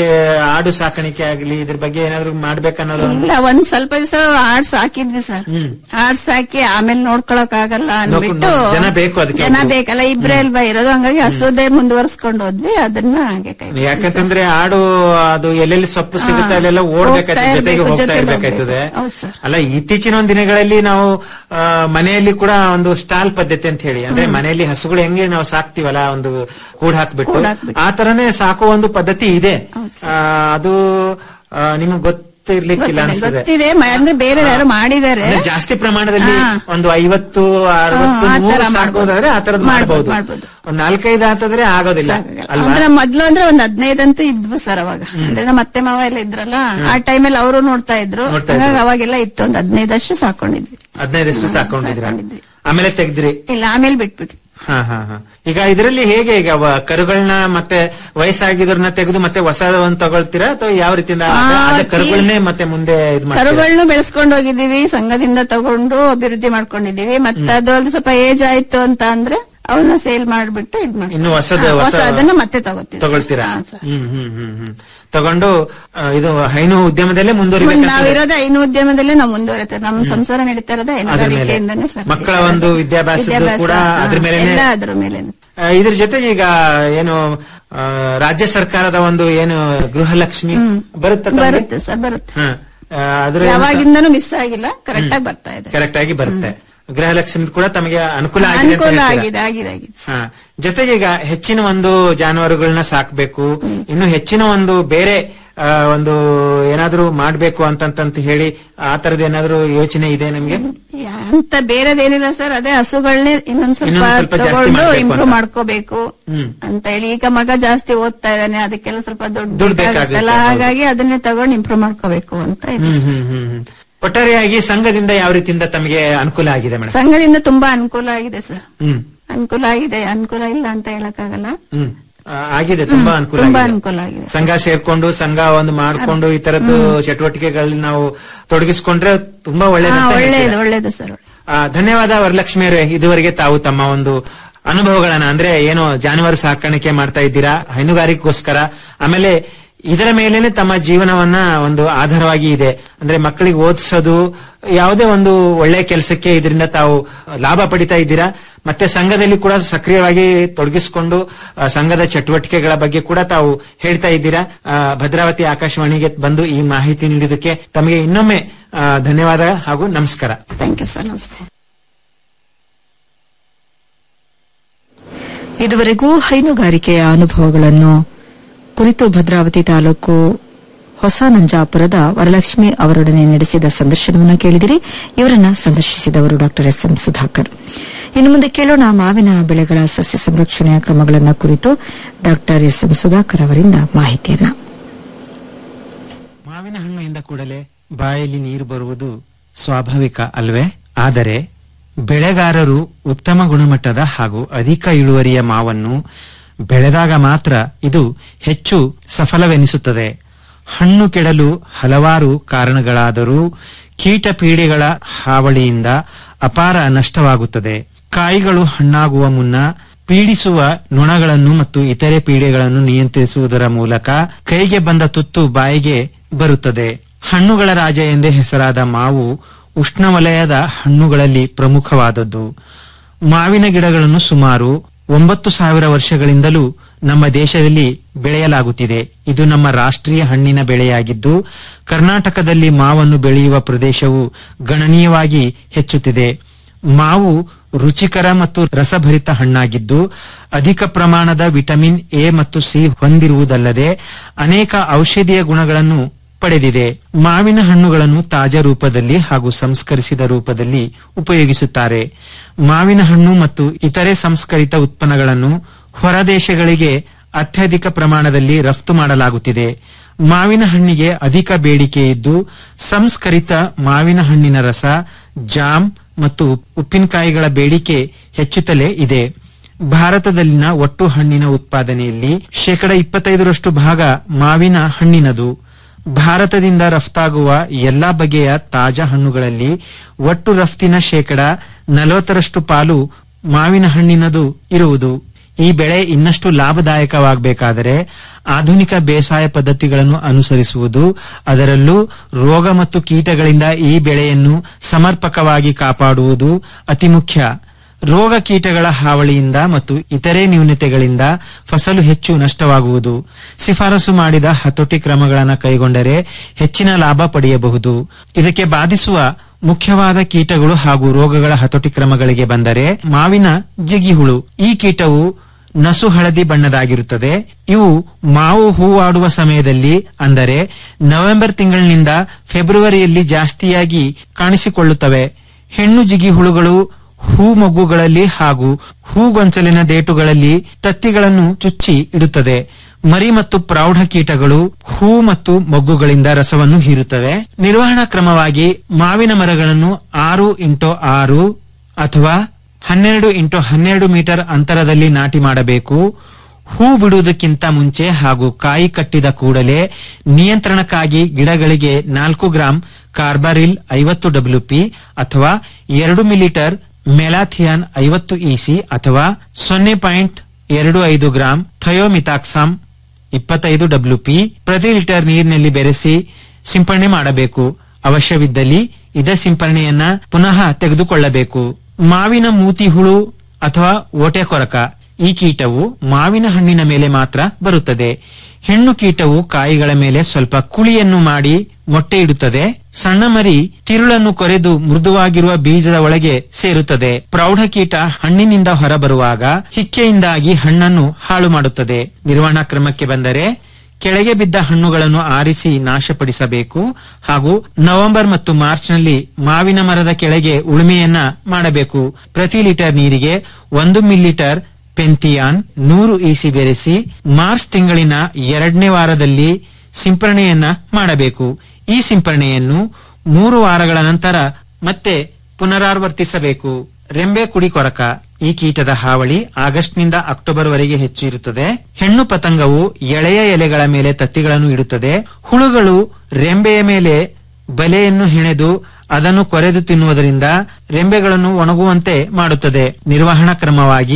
ಆಡು ಸಾಕಾಣಿಕೆ ಆಗಲಿ ಇದ್ರ ಬಗ್ಗೆ ಏನಾದ್ರು ಮಾಡ್ಬೇಕನ್ನೋದು ಒಂದು- ಇಲ್ಲ ಒಂದ್ ಸ್ವಲ್ಪ ದಿವಸ ಆಡ್ಸ್ ಹಾಕಿದ್ವಿ ಸರ್ ಆಡ್ಸ್ ಹಾಕಿ ಆಮೇಲೆ ನೋಡ್ಕೊಳಕ್ ಆಗಲ್ಲ ಅಂದ್ಬಿಟ್ಟು ನೋಡ್ಕೊಂಡು- ಜನ ಬೇಕು ಅದಕ್ಕೆ ಜನ ಒಬ್ರು. ಬೇಕಲ್ಲ ಇಬ್ರೇ ಅಲ್ವಾ ಇರೋದು ಹಂಗಾಗಿ ಹಸುದೇ ಮುಂದುವರ್ಸ್ಕೊಂಡು ಹೋದ್ವಿ ಅದನ್ನ ಹಾಗೆ ಕೈ ಬಿಟ್ವಿ sir. ಯಾಕಂತಂದ್ರೆ ಆಡು ಅದು ಎಲ್ಲೆಲ್ಲಿ ಸೊಪ್ಪು ಸಿಗುತ್ತೆ ಅಲ್ಲೆಲ್ಲ ಓಡ್ಬೇಕಾಯ್ತದೆ ಹೋಗ್ತಾ ಜೊತೆಗೆ ಇರ್ಬೇಕು, ಹೋಗ್ತಾ ಜೊತೆಗೆ ಇರ್ಬೇಕಾಯ್ತದೆ ಹೋಗ್ಬೇಕು. ಹೌದು sir. ಅಲ್ಲ ಇತ್ತೀಚಿನ ಒಂದು ದಿನಗಳಲ್ಲಿ ನಾವು ಆ, ಮನೆಯಲ್ಲಿ ಕೂಡ ಒಂದು ಸ್ಟಾಲ್ ಪದ್ಧತಿ ಅಂತ ಹೇಳಿ ಅಂದ್ರೆ ಮನೆಯಲ್ಲಿ ಹಸುಗಳು ಹೆಂಗೆ ನಾವು ಸಾಕ್ತಿವಲ್ಲ ಒಂದು ಕೂಡ್ ಹಾಕ್ಬಿಟ್ಟು ಕೂಡ್ ಹಾಕ್ಬಿಟ್ಟು. ಆ ತರನೇ ಸಾಕುವ ಒಂದು ಪದ್ಧತಿ ಇದೆ ಹೌದು sir. ಆ, ಅದು ಆ, ನಿಮ್ಗೆ ಗೊತ್ತಿರ್ಲಿಕ್ಕಿಲ್ಲ ಗೊತ್ತಿದೆ, ಅನ್ಸ್ತದೆ ಗೊತ್ತಿದೆ ಮ- ಅಂದ್ರೆ ಬೇರೆ ಯಾರು ಮಾಡಿದ್ದಾರೆ ಅಂದ್ರೆ ಜಾಸ್ತಿ ಪ್ರಮಾಣದಲ್ಲಿ ಹಾ. ಒಂದು ಐವತ್ತು ಅರವತ್ತು ಹಾ, ಆ ನೂರು ತರ ಸಾಕೋದಾದ್ರೆ ಆ ತರದ್ ಮಾಡ್ಬೋದು, ಮಾಡ್ಬೋದು ಮಾಡ್ಬೋದು. ಒಂದ್ ನಾಲ್ಕೈದು ಆತಂದ್ರೆ ಆಗೋದಿಲ್ಲ ಅಲ್ವಾ ಅಂದ್ರೆ ಮೊದ್ಲು ಅಂದ್ರೆ ಒಂದ್ ಹದಿನೈದಂತೂ ಇದ್ವು ಸರ್ ಅವಾಗ ಅಂದ್ರೆ ನಮ್ಮ ಅತ್ತೆ ಮಾವ ಎಲ್ಲ ಇದ್ರಲ್ಲ ಆ ಟೈಮಲ್ಲಿ ಅವರು ನೋಡ್ತಾ ಇದ್ರು ನೋಡ್ತಾ ಹಂಗಾಗಿ ಇದ್ರು. ಅವಾಗೆಲ್ಲ ಇತ್ತು ಒಂದ್ ಹದಿನೈದಷ್ಟು ಸಾಕೊಂಡಿದ್ವಿ ಹದಿನೈದಷ್ಟು ಹಾ, ಸಾಕೊಂಡಿದ್ರ ಸಾಕೊಂಡಿದ್ವಿ. ಆಮೇಲೆ ತೆಗ್ದ್ರಿ ಇಲ್ಲ ಆಮೇಲೆ ಬಿಟ್ಬಿಟ್ವಿ ಹಾ ಹಾ ಹಾ ಈಗ ಇದರಲ್ಲಿ ಹೇಗೆ ಈಗ ವ- ಕರುಗಳನ್ನ ಮತ್ತೆ ವಯಸ್ಸಾಗಿದ್ರನ್ನ ತೆಗೆದು ಮತ್ತೆ ಹೊಸ ಒಂದ್ ತಗೊಳ್ತೀರಾ ಅಥವಾ ಯಾವ ರೀತಿಯಿಂದ ಆ, ಅದೇ ಈ- ಕರುಗಳನ್ನೇ ಮತ್ತೆ ಮುಂದೆ ಇದ್ ಮಾಡ್ತೀರಾ ಕರುಗಳನ್ನ ಬೆಳೆಸ್ಕೊಂಡು ಹೋಗಿದೀವಿ ಸಂಘದಿಂದ ತಗೊಂಡು ಅಭಿವೃದ್ಧಿ ಮಾಡ್ಕೊಂಡಿದೀವಿ ಮತ್ತೆ ಅದು ಅಲ್ದೆ ಸ್ವಲ್ಪ ಏಜ್ ಆಯ್ತು ಅಂತ ಅಂದ್ರೆ ಅವನ್ನ ಸೇಲ್ ಮಾಡ್ಬಿಟ್ಟು ಇದ್ ಮಾಡಿ ಇನ್ನು ಹೊಸದ ಹೊಸ ಅದನ್ನ ಮತ್ತೆ ತಗೋತೀವಿ ತಗೊಳ್ತೀರಾ ಹಾ, sir. ಹ್ಮ್ ಹ್ಮ್ ಹ್ಮ್ ಹ್ಮ್ ತಗೊಂಡು ಆ, ಇದು ಹೈನು ಉದ್ಯಮದಲ್ಲೇ ಮುಂದೆ ಮುಂದುವರಿಬೇಕು ನಾವಿರೋದು ಐನು ಉದ್ಯಮದಲ್ಲೇ ನಾವು ಮುಂದುವರಿತೇವೆ ನಮ್ಮ ಸಂಸಾರ ನಡೀತಾ ಇರೋದು ಅದ್ರ ಮೇಲೆ ಹೈನುಗಾರಿಕೆಯಿಂದಾನೇ ಸರ್ ಮಕ್ಕಳ ಒಂದು ವಿದ್ಯಾಭ್ಯಾಸದ್ದು ಕೂಡ ಅದ್ರ ಮೇಲೆನೆ ಎಲ್ಲ ಅದ್ರ ಮೇಲೆ ಆ, ಇದ್ರ ಜೊತೆಗೆ ಈಗ ಏನು ಆ, ರಾಜ್ಯ ಸರ್ಕಾರದ ಒಂದು ಏನು ಗೃಹಲಕ್ಷ್ಮಿ ಬರುತ್ತೆ ಬರುತ್ತೆ ಸರ್ ಬರುತ್ತೆ ಹಾ. ಆ, ಅದ್ರ ಯಾವಾಗಿಂದನೂ ಮಿಸ್ ಆಗಿಲ್ಲ ಕರೆಕ್ಟ್ ಆಗಿ ಬರ್ತಾ ಇದೆ ಕರೆಕ್ಟ್ ಆಗಿ ಬರುತ್ತೆ ಗೃಹಲಕ್ಷ್ಮಿ ಕೂಡ ತಮಗೆ ಅನುಕೂಲ ಆಗಿದೆ ಅಂತ ಅನುಕೂಲ ಹೇಳ್ತೀರಾ? ಆಗಿದೆ ಆಗಿದೆ ಆಗಿದೆ ಹಾ. ಜೊತೆಗೆ ಈಗ ಹೆಚ್ಚಿನ ಒಂದು ಜಾನುವಾರುಗಳನ್ನ ಸಾಕ್ಬೇಕು ಇನ್ನು ಹೆಚ್ಚಿನ ಒಂದು ಬೇರೆ ಆ, ಒಂದು ಏನಾದ್ರೂ ಮಾಡ್ಬೇಕು ಅಂತಂತ ಹೇಳಿ ಆ ತರದ ಏನಾದ್ರೂ ಯೋಚನೆ ಇದೆ ನಿಮ್ಗೆ ಅಂತ ಬೇರೆದೇನಿಲ್ಲ ಸರ್ ಅದೇ ಹಸುಗಳನ್ನೇ ಇನ್ನೊಂದ್ ಸ್ವಲ್ಪ ಇನ್ನೊಂದ್ ಸ್ವಲ್ಪ ಜಾಸ್ತಿ ತಗೊಂಡು ಮಾಡ್ಬೇಕು ಇಂಪ್ರೂವ್ ಅಂತ. ಮಾಡ್ಕೋಬೇಕು ಹ್ಮ್. ಅಂತ ಹೇಳಿ ಈಗ ಮಗ ಜಾಸ್ತಿ ಓದ್ತಾ ಇದ್ದಾನೆ ಅದಕ್ಕೆಲ್ಲ ಸ್ವಲ್ಪ ದುಡ್ಡು ದುಡ್ಡು ಬೇಕಾಗುತ್ತಲ್ಲ ಬೇಕಾಗುತ್ತೆ, ಹೌದು. ಹಾಗಾಗಿ ಅದನ್ನೇ ತಗೊಂಡು ಇಂಪ್ರೂವ್ ಮಾಡ್ಕೋಬೇಕು ಅಂತ ಇದೆ ಹ್ಮ್ sir. ಹ್ಮ್ ಹ್ಮ್ ಹ್ಮ್. ಒಟ್ಟಾರೆಯಾಗಿ ಸಂಘದಿಂದ ಯಾವ ರೀತಿಯಿಂದ ತಮಗೆ ಅನುಕೂಲ ಆಗಿದೆ ಮೇಡಮ್ ಸಂಘದಿಂದ ತುಂಬಾ ಅನುಕೂಲ ಆಗಿದೆ ಸರ್ ಹ್ಮ್ ಅನುಕೂಲ ಆಗಿದೆ ಅನುಕೂಲ ಇಲ್ಲ ಅಂತ ಹೇಳಕ್ಕಾಗಲ್ಲ ಹ್ಮ್ ಆ, ಆಗಿದೆ ತುಂಬಾ ಅನುಕೂಲ ತುಂಬಾ ಆಗಿದೆ. ಅನುಕೂಲ ಆಗಿದೆ ಸಂಘ ಸೇರ್ಕೊಂಡು ಸಂಘ ಒಂದು ಮಾಡ್ಕೊಂಡು ಈ ತರದ್ದು ಚಟುವಟಿಕೆಗಳಲ್ಲಿ ನಾವು ತೊಡಗಿಸ್ಕೊಂಡ್ರೆ ತುಂಬಾ ಹಾ, ಒಳ್ಳೇದು ಒಳ್ಳೇದು ಒಳ್ಳೇದು ಸರ್ ಧನ್ಯವಾದ ವರಲಕ್ಷ್ಮಿ ಅವರೇ ಇದುವರೆಗೆ ತಾವು ತಮ್ಮ ಒಂದು ಅನುಭವಗಳನ್ನ ಅಂದ್ರೆ ಏನು ಜಾನುವಾರು ಸಾಕಾಣಿಕೆ ಮಾಡ್ತಾ ಇದ್ದೀರಾ ಹೈನುಗಾರಿಕೆಗೋಸ್ಕರ ಆಮೇಲೆ ಇದರ ಮೇಲೇನೆ ತಮ್ಮ ಜೀವನವನ್ನ ಒಂದು ಆಧಾರವಾಗಿ ಇದೆ ಅಂದ್ರೆ ಮಕ್ಕಳಿಗೆ ಓದಿಸೋದು ಯಾವುದೇ ಒಂದು ಒಳ್ಳೆ ಕೆಲಸಕ್ಕೆ ಇದರಿಂದ ತಾವು ಲಾಭ ಪಡಿತಾ ಇದ್ದೀರಾ ಮತ್ತೆ ಸಂಘದಲ್ಲಿ ಕೂಡ ಸಕ್ರಿಯವಾಗಿ ತೊಡಗಿಸಿಕೊಂಡು ಆ, ಸಂಘದ ಚಟುವಟಿಕೆಗಳ ಬಗ್ಗೆ ಕೂಡ ತಾವು ಹೇಳ್ತಾ ಇದ್ದೀರಾ ಆ, ಭದ್ರಾವತಿ ಆಕಾಶವಾಣಿಗೆ ಬಂದು ಈ ಮಾಹಿತಿ ನೀಡಿದ್ದಕ್ಕೆ ತಮಗೆ ಇನ್ನೊಮ್ಮೆ ಆ, ಧನ್ಯವಾದ ಹಾಗೂ ನಮಸ್ಕಾರ ಥ್ಯಾಂಕ್ ಯು ಸರ್ ನಮಸ್ತೆ ಇದುವರೆಗೂ ಹೈನುಗಾರಿಕೆಯ ಅನುಭವಗಳನ್ನು ಕುರಿತು ಭದ್ರಾವತಿ ತಾಲೂಕು ಹೊಸ ನಂಜಾಪುರದ ವರಲಕ್ಷ್ಮಿ ಅವರೊಡನೆ ನಡೆಸಿದ ಸಂದರ್ಶನವನ್ನು ಕೇಳಿದಿರಿ ಇವರನ್ನ ಸಂದರ್ಶಿಸಿದವರು ಡಾಕ್ಟರ್ ಎಸ್ ಎಂ ಸುಧಾಕರ್ ಇನ್ನು ಮುಂದೆ ಕೇಳೋಣ ಮಾವಿನ ಬೆಳೆಗಳ ಸಸ್ಯ ಸಂರಕ್ಷಣೆಯ ಕ್ರಮಗಳನ್ನು ಕುರಿತು ಡಾಕ್ಟರ್ ಎಸ್ ಎಂ ಸುಧಾಕರ್ ಅವರಿಂದ ಮಾಹಿತಿಯನ್ನ ಮಾವಿನ ಹಣ್ಣು ಎಂದ ಕೂಡಲೇ ಬಾಯಲ್ಲಿ ನೀರು ಬರುವುದು ಸ್ವಾಭಾವಿಕ ಅಲ್ವೇ ಆದರೆ ಬೆಳೆಗಾರರು ಉತ್ತಮ ಗುಣಮಟ್ಟದ ಹಾಗೂ ಅಧಿಕ ಇಳುವರಿಯ ಮಾವನ್ನು ಬೆಳೆದಾಗ ಮಾತ್ರ ಇದು ಹೆಚ್ಚು ಸಫಲವೆನಿಸುತ್ತದೆ ಹಣ್ಣು ಕೆಡಲು ಹಲವಾರು ಕಾರಣಗಳಾದರೂ ಕೀಟ ಪೀಡೆಗಳ ಹಾವಳಿಯಿಂದ ಅಪಾರ ನಷ್ಟವಾಗುತ್ತದೆ ಕಾಯಿಗಳು ಹಣ್ಣಾಗುವ ಮುನ್ನ ಪೀಡಿಸುವ ನೊಣಗಳನ್ನು ಮತ್ತು ಇತರೆ ಪೀಡೆಗಳನ್ನು ನಿಯಂತ್ರಿಸುವುದರ ಮೂಲಕ ಕೈಗೆ ಬಂದ ತುತ್ತು ಬಾಯಿಗೆ ಬರುತ್ತದೆ ಹಣ್ಣುಗಳ ರಾಜ ಎಂದೇ ಹೆಸರಾದ ಮಾವು ಉಷ್ಣವಲಯದ ಹಣ್ಣುಗಳಲ್ಲಿ ಪ್ರಮುಖವಾದದ್ದು ಮಾವಿನ ಗಿಡಗಳನ್ನು ಸುಮಾರು ಒಂಬತ್ತು ಸಾವಿರ ವರ್ಷಗಳಿಂದಲೂ ನಮ್ಮ ದೇಶದಲ್ಲಿ ಬೆಳೆಯಲಾಗುತ್ತಿದೆ ಇದು ನಮ್ಮ ರಾಷ್ಟ್ರೀಯ ಹಣ್ಣಿನ ಬೆಳೆಯಾಗಿದ್ದು ಕರ್ನಾಟಕದಲ್ಲಿ ಮಾವನ್ನು ಬೆಳೆಯುವ ಪ್ರದೇಶವು ಗಣನೀಯವಾಗಿ ಹೆಚ್ಚುತ್ತಿದೆ ಮಾವು ರುಚಿಕರ ಮತ್ತು ರಸಭರಿತ ಹಣ್ಣಾಗಿದ್ದು ಅಧಿಕ ಪ್ರಮಾಣದ ವಿಟಮಿನ್ ಎ ಮತ್ತು ಸಿ ಹೊಂದಿರುವುದಲ್ಲದೆ ಅನೇಕ ಔಷಧೀಯ ಗುಣಗಳನ್ನು ಪಡೆದಿದೆ ಮಾವಿನ ಹಣ್ಣುಗಳನ್ನು ತಾಜಾ ರೂಪದಲ್ಲಿ ಹಾಗೂ ಸಂಸ್ಕರಿಸಿದ ರೂಪದಲ್ಲಿ ಉಪಯೋಗಿಸುತ್ತಾರೆ ಮಾವಿನ ಹಣ್ಣು ಮತ್ತು ಇತರೆ ಸಂಸ್ಕರಿತ ಉತ್ಪನ್ನಗಳನ್ನು ಹೊರದೇಶಗಳಿಗೆ ಅತ್ಯಧಿಕ ಪ್ರಮಾಣದಲ್ಲಿ ರಫ್ತು ಮಾಡಲಾಗುತ್ತಿದೆ ಮಾವಿನ ಹಣ್ಣಿಗೆ ಅಧಿಕ ಬೇಡಿಕೆ ಇದ್ದು ಸಂಸ್ಕರಿತ ಮಾವಿನ ಹಣ್ಣಿನ ರಸ ಜಾಮ್ ಮತ್ತು ಉಪ್ಪಿನಕಾಯಿಗಳ ಬೇಡಿಕೆ ಹೆಚ್ಚುತ್ತಲೇ ಇದೆ ಭಾರತದಲ್ಲಿನ ಒಟ್ಟು ಹಣ್ಣಿನ ಉತ್ಪಾದನೆಯಲ್ಲಿ ಶೇಕಡ ಇಪ್ಪತ್ತೈದರಷ್ಟು ಭಾಗ ಮಾವಿನ ಹಣ್ಣಿನದು ಭಾರತದಿಂದ ರಫ್ತಾಗುವ ಎಲ್ಲಾ ಬಗೆಯ ತಾಜಾ ಹಣ್ಣುಗಳಲ್ಲಿ ಒಟ್ಟು ರಫ್ತಿನ ಶೇಕಡ ನಲವತ್ತರಷ್ಟು ಪಾಲು ಮಾವಿನ ಹಣ್ಣಿನದು ಇರುವುದು ಈ ಬೆಳೆ ಇನ್ನಷ್ಟು ಲಾಭದಾಯಕವಾಗಬೇಕಾದರೆ ಆಧುನಿಕ ಬೇಸಾಯ ಪದ್ಧತಿಗಳನ್ನು ಅನುಸರಿಸುವುದು ಅದರಲ್ಲೂ ರೋಗ ಮತ್ತು ಕೀಟಗಳಿಂದ ಈ ಬೆಳೆಯನ್ನು ಸಮರ್ಪಕವಾಗಿ ಕಾಪಾಡುವುದು ಅತಿ ಮುಖ್ಯ ರೋಗ ಕೀಟಗಳ ಹಾವಳಿಯಿಂದ ಮತ್ತು ಇತರೆ ನ್ಯೂನತೆಗಳಿಂದ ಫಸಲು ಹೆಚ್ಚು ನಷ್ಟವಾಗುವುದು ಶಿಫಾರಸು ಮಾಡಿದ ಹತೋಟಿ ಕ್ರಮಗಳನ್ನು ಕೈಗೊಂಡರೆ ಹೆಚ್ಚಿನ ಲಾಭ ಪಡೆಯಬಹುದು ಇದಕ್ಕೆ ಬಾಧಿಸುವ ಮುಖ್ಯವಾದ ಕೀಟಗಳು ಹಾಗೂ ರೋಗಗಳ ಹತೋಟಿ ಕ್ರಮಗಳಿಗೆ ಬಂದರೆ ಮಾವಿನ ಜಿಗಿಹುಳು ಈ ಕೀಟವು ನಸು ಹಳದಿ ಬಣ್ಣದಾಗಿರುತ್ತದೆ ಇವು ಮಾವು ಹೂವಾಡುವ ಸಮಯದಲ್ಲಿ ಅಂದರೆ ನವೆಂಬರ್ ತಿಂಗಳಿನಿಂದ ಫೆಬ್ರವರಿಯಲ್ಲಿ ಜಾಸ್ತಿಯಾಗಿ ಕಾಣಿಸಿಕೊಳ್ಳುತ್ತವೆ ಹೆಣ್ಣು ಜಿಗಿಹುಳುಗಳು ಹೂ ಮಗುಗಳಲ್ಲಿ ಹಾಗೂ ಹೂಗೊಂಚಲಿನ ದೇಟುಗಳಲ್ಲಿ ತತ್ತಿಗಳನ್ನು ಚುಚ್ಚಿ ಇಡುತ್ತದೆ ಮರಿ ಮತ್ತು ಪ್ರೌಢ ಕೀಟಗಳು ಹೂ ಮತ್ತು ಮೊಗ್ಗುಗಳಿಂದ ರಸವನ್ನು ಹೀರುತ್ತವೆ ನಿರ್ವಹಣಾ ಕ್ರಮವಾಗಿ ಮಾವಿನ ಮರಗಳನ್ನು ಆರು ಇಂಟು ಆರು ಅಥವಾ ಹನ್ನೆರಡು ಇಂಟು ಹನ್ನೆರಡು ಮೀಟರ್ ಅಂತರದಲ್ಲಿ ನಾಟಿ ಮಾಡಬೇಕು ಹೂ ಬಿಡುವುದಕ್ಕಿಂತ ಮುಂಚೆ ಹಾಗೂ ಕಾಯಿ ಕಟ್ಟಿದ ಕೂಡಲೇ ನಿಯಂತ್ರಣಕ್ಕಾಗಿ ಗಿಡಗಳಿಗೆ ನಾಲ್ಕು ಗ್ರಾಂ ಕಾರ್ಬಾರಿಲ್ ಐವತ್ತು ಡಬ್ಲ್ಯೂಪಿ ಅಥವಾ ಎರಡು ಮಿಲಿಟರ್ ಮೆಲಾಥಿಯಾನ್ ಐವತ್ತು ಇಸಿ ಅಥವಾ ಸೊನ್ನೆ ಪಾಯಿಂಟ್ ಎರಡು ಐದು ಗ್ರಾಂ ಥಯೋಮಿತಾಕ್ಸಾಮ್ ಇಪ್ಪತ್ತೈದು ಡಬ್ಲ್ಯೂಪಿ ಪ್ರತಿ ಲೀಟರ್ ನೀರಿನಲ್ಲಿ ಬೆರೆಸಿ ಸಿಂಪರಣೆ ಮಾಡಬೇಕು ಅವಶ್ಯವಿದ್ದಲ್ಲಿ ಇದೇ ಸಿಂಪರಣೆಯನ್ನ ಪುನಃ ತೆಗೆದುಕೊಳ್ಳಬೇಕು ಮಾವಿನ ಮೂತಿ ಹುಳು ಅಥವಾ ಓಟೆ ಕೊರಕ ಈ ಕೀಟವು ಮಾವಿನ ಹಣ್ಣಿನ ಮೇಲೆ ಮಾತ್ರ ಬರುತ್ತದೆ ಹೆಣ್ಣು ಕೀಟವು ಕಾಯಿಗಳ ಮೇಲೆ ಸ್ವಲ್ಪ ಕುಳಿಯನ್ನು ಮಾಡಿ ಮೊಟ್ಟೆ ಇಡುತ್ತದೆ ಸಣ್ಣ ಮರಿ ತಿರುಳನ್ನು ಕೊರೆದು ಮೃದುವಾಗಿರುವ ಬೀಜದ ಒಳಗೆ ಸೇರುತ್ತದೆ ಪ್ರೌಢ ಕೀಟ ಹಣ್ಣಿನಿಂದ ಹೊರಬರುವಾಗ ಹಿಕ್ಕೆಯಿಂದಾಗಿ ಹಣ್ಣನ್ನು ಹಾಳು ಮಾಡುತ್ತದೆ ನಿರ್ವಹಣಾ ಕ್ರಮಕ್ಕೆ ಬಂದರೆ ಕೆಳಗೆ ಬಿದ್ದ ಹಣ್ಣುಗಳನ್ನು ಆರಿಸಿ ನಾಶಪಡಿಸಬೇಕು ಹಾಗೂ ನವೆಂಬರ್ ಮತ್ತು ಮಾರ್ಚ್ನಲ್ಲಿ ಮಾವಿನ ಮರದ ಕೆಳಗೆ ಉಳುಮೆಯನ್ನ ಮಾಡಬೇಕು ಪ್ರತಿ ಲೀಟರ್ ನೀರಿಗೆ ಒಂದು ಮಿಲಿಲೀಟರ್ ಪೆಂಥಿಯಾನ್ ನೂರು ಇಸಿ ಬೆರೆಸಿ ಮಾರ್ಚ್ ತಿಂಗಳಿನ ಎರಡನೇ ವಾರದಲ್ಲಿ ಸಿಂಪರಣೆಯನ್ನ ಮಾಡಬೇಕು ಈ ಸಿಂಪರಣೆಯನ್ನು ಮೂರು ವಾರಗಳ ನಂತರ ಮತ್ತೆ ಪುನರಾವರ್ತಿಸಬೇಕು ರೆಂಬೆ ಕುಡಿ ಕೊರಕ ಈ ಕೀಟದ ಹಾವಳಿ ಆಗಸ್ಟ್ನಿಂದ ಅಕ್ಟೋಬರ್ ವರೆಗೆ ಹೆಚ್ಚು ಇರುತ್ತದೆ ಹೆಣ್ಣು ಪತಂಗವು ಎಳೆಯ ಎಲೆಗಳ ಮೇಲೆ ತತ್ತಿಗಳನ್ನು ಇಡುತ್ತದೆ ಹುಳುಗಳು ರೆಂಬೆಯ ಮೇಲೆ ಬಲೆಯನ್ನು ಹೆಣೆದು ಅದನ್ನು ಕೊರೆದು ತಿನ್ನುವುದರಿಂದ ರೆಂಬೆಗಳನ್ನು ಒಣಗುವಂತೆ ಮಾಡುತ್ತದೆ ನಿರ್ವಹಣಾ ಕ್ರಮವಾಗಿ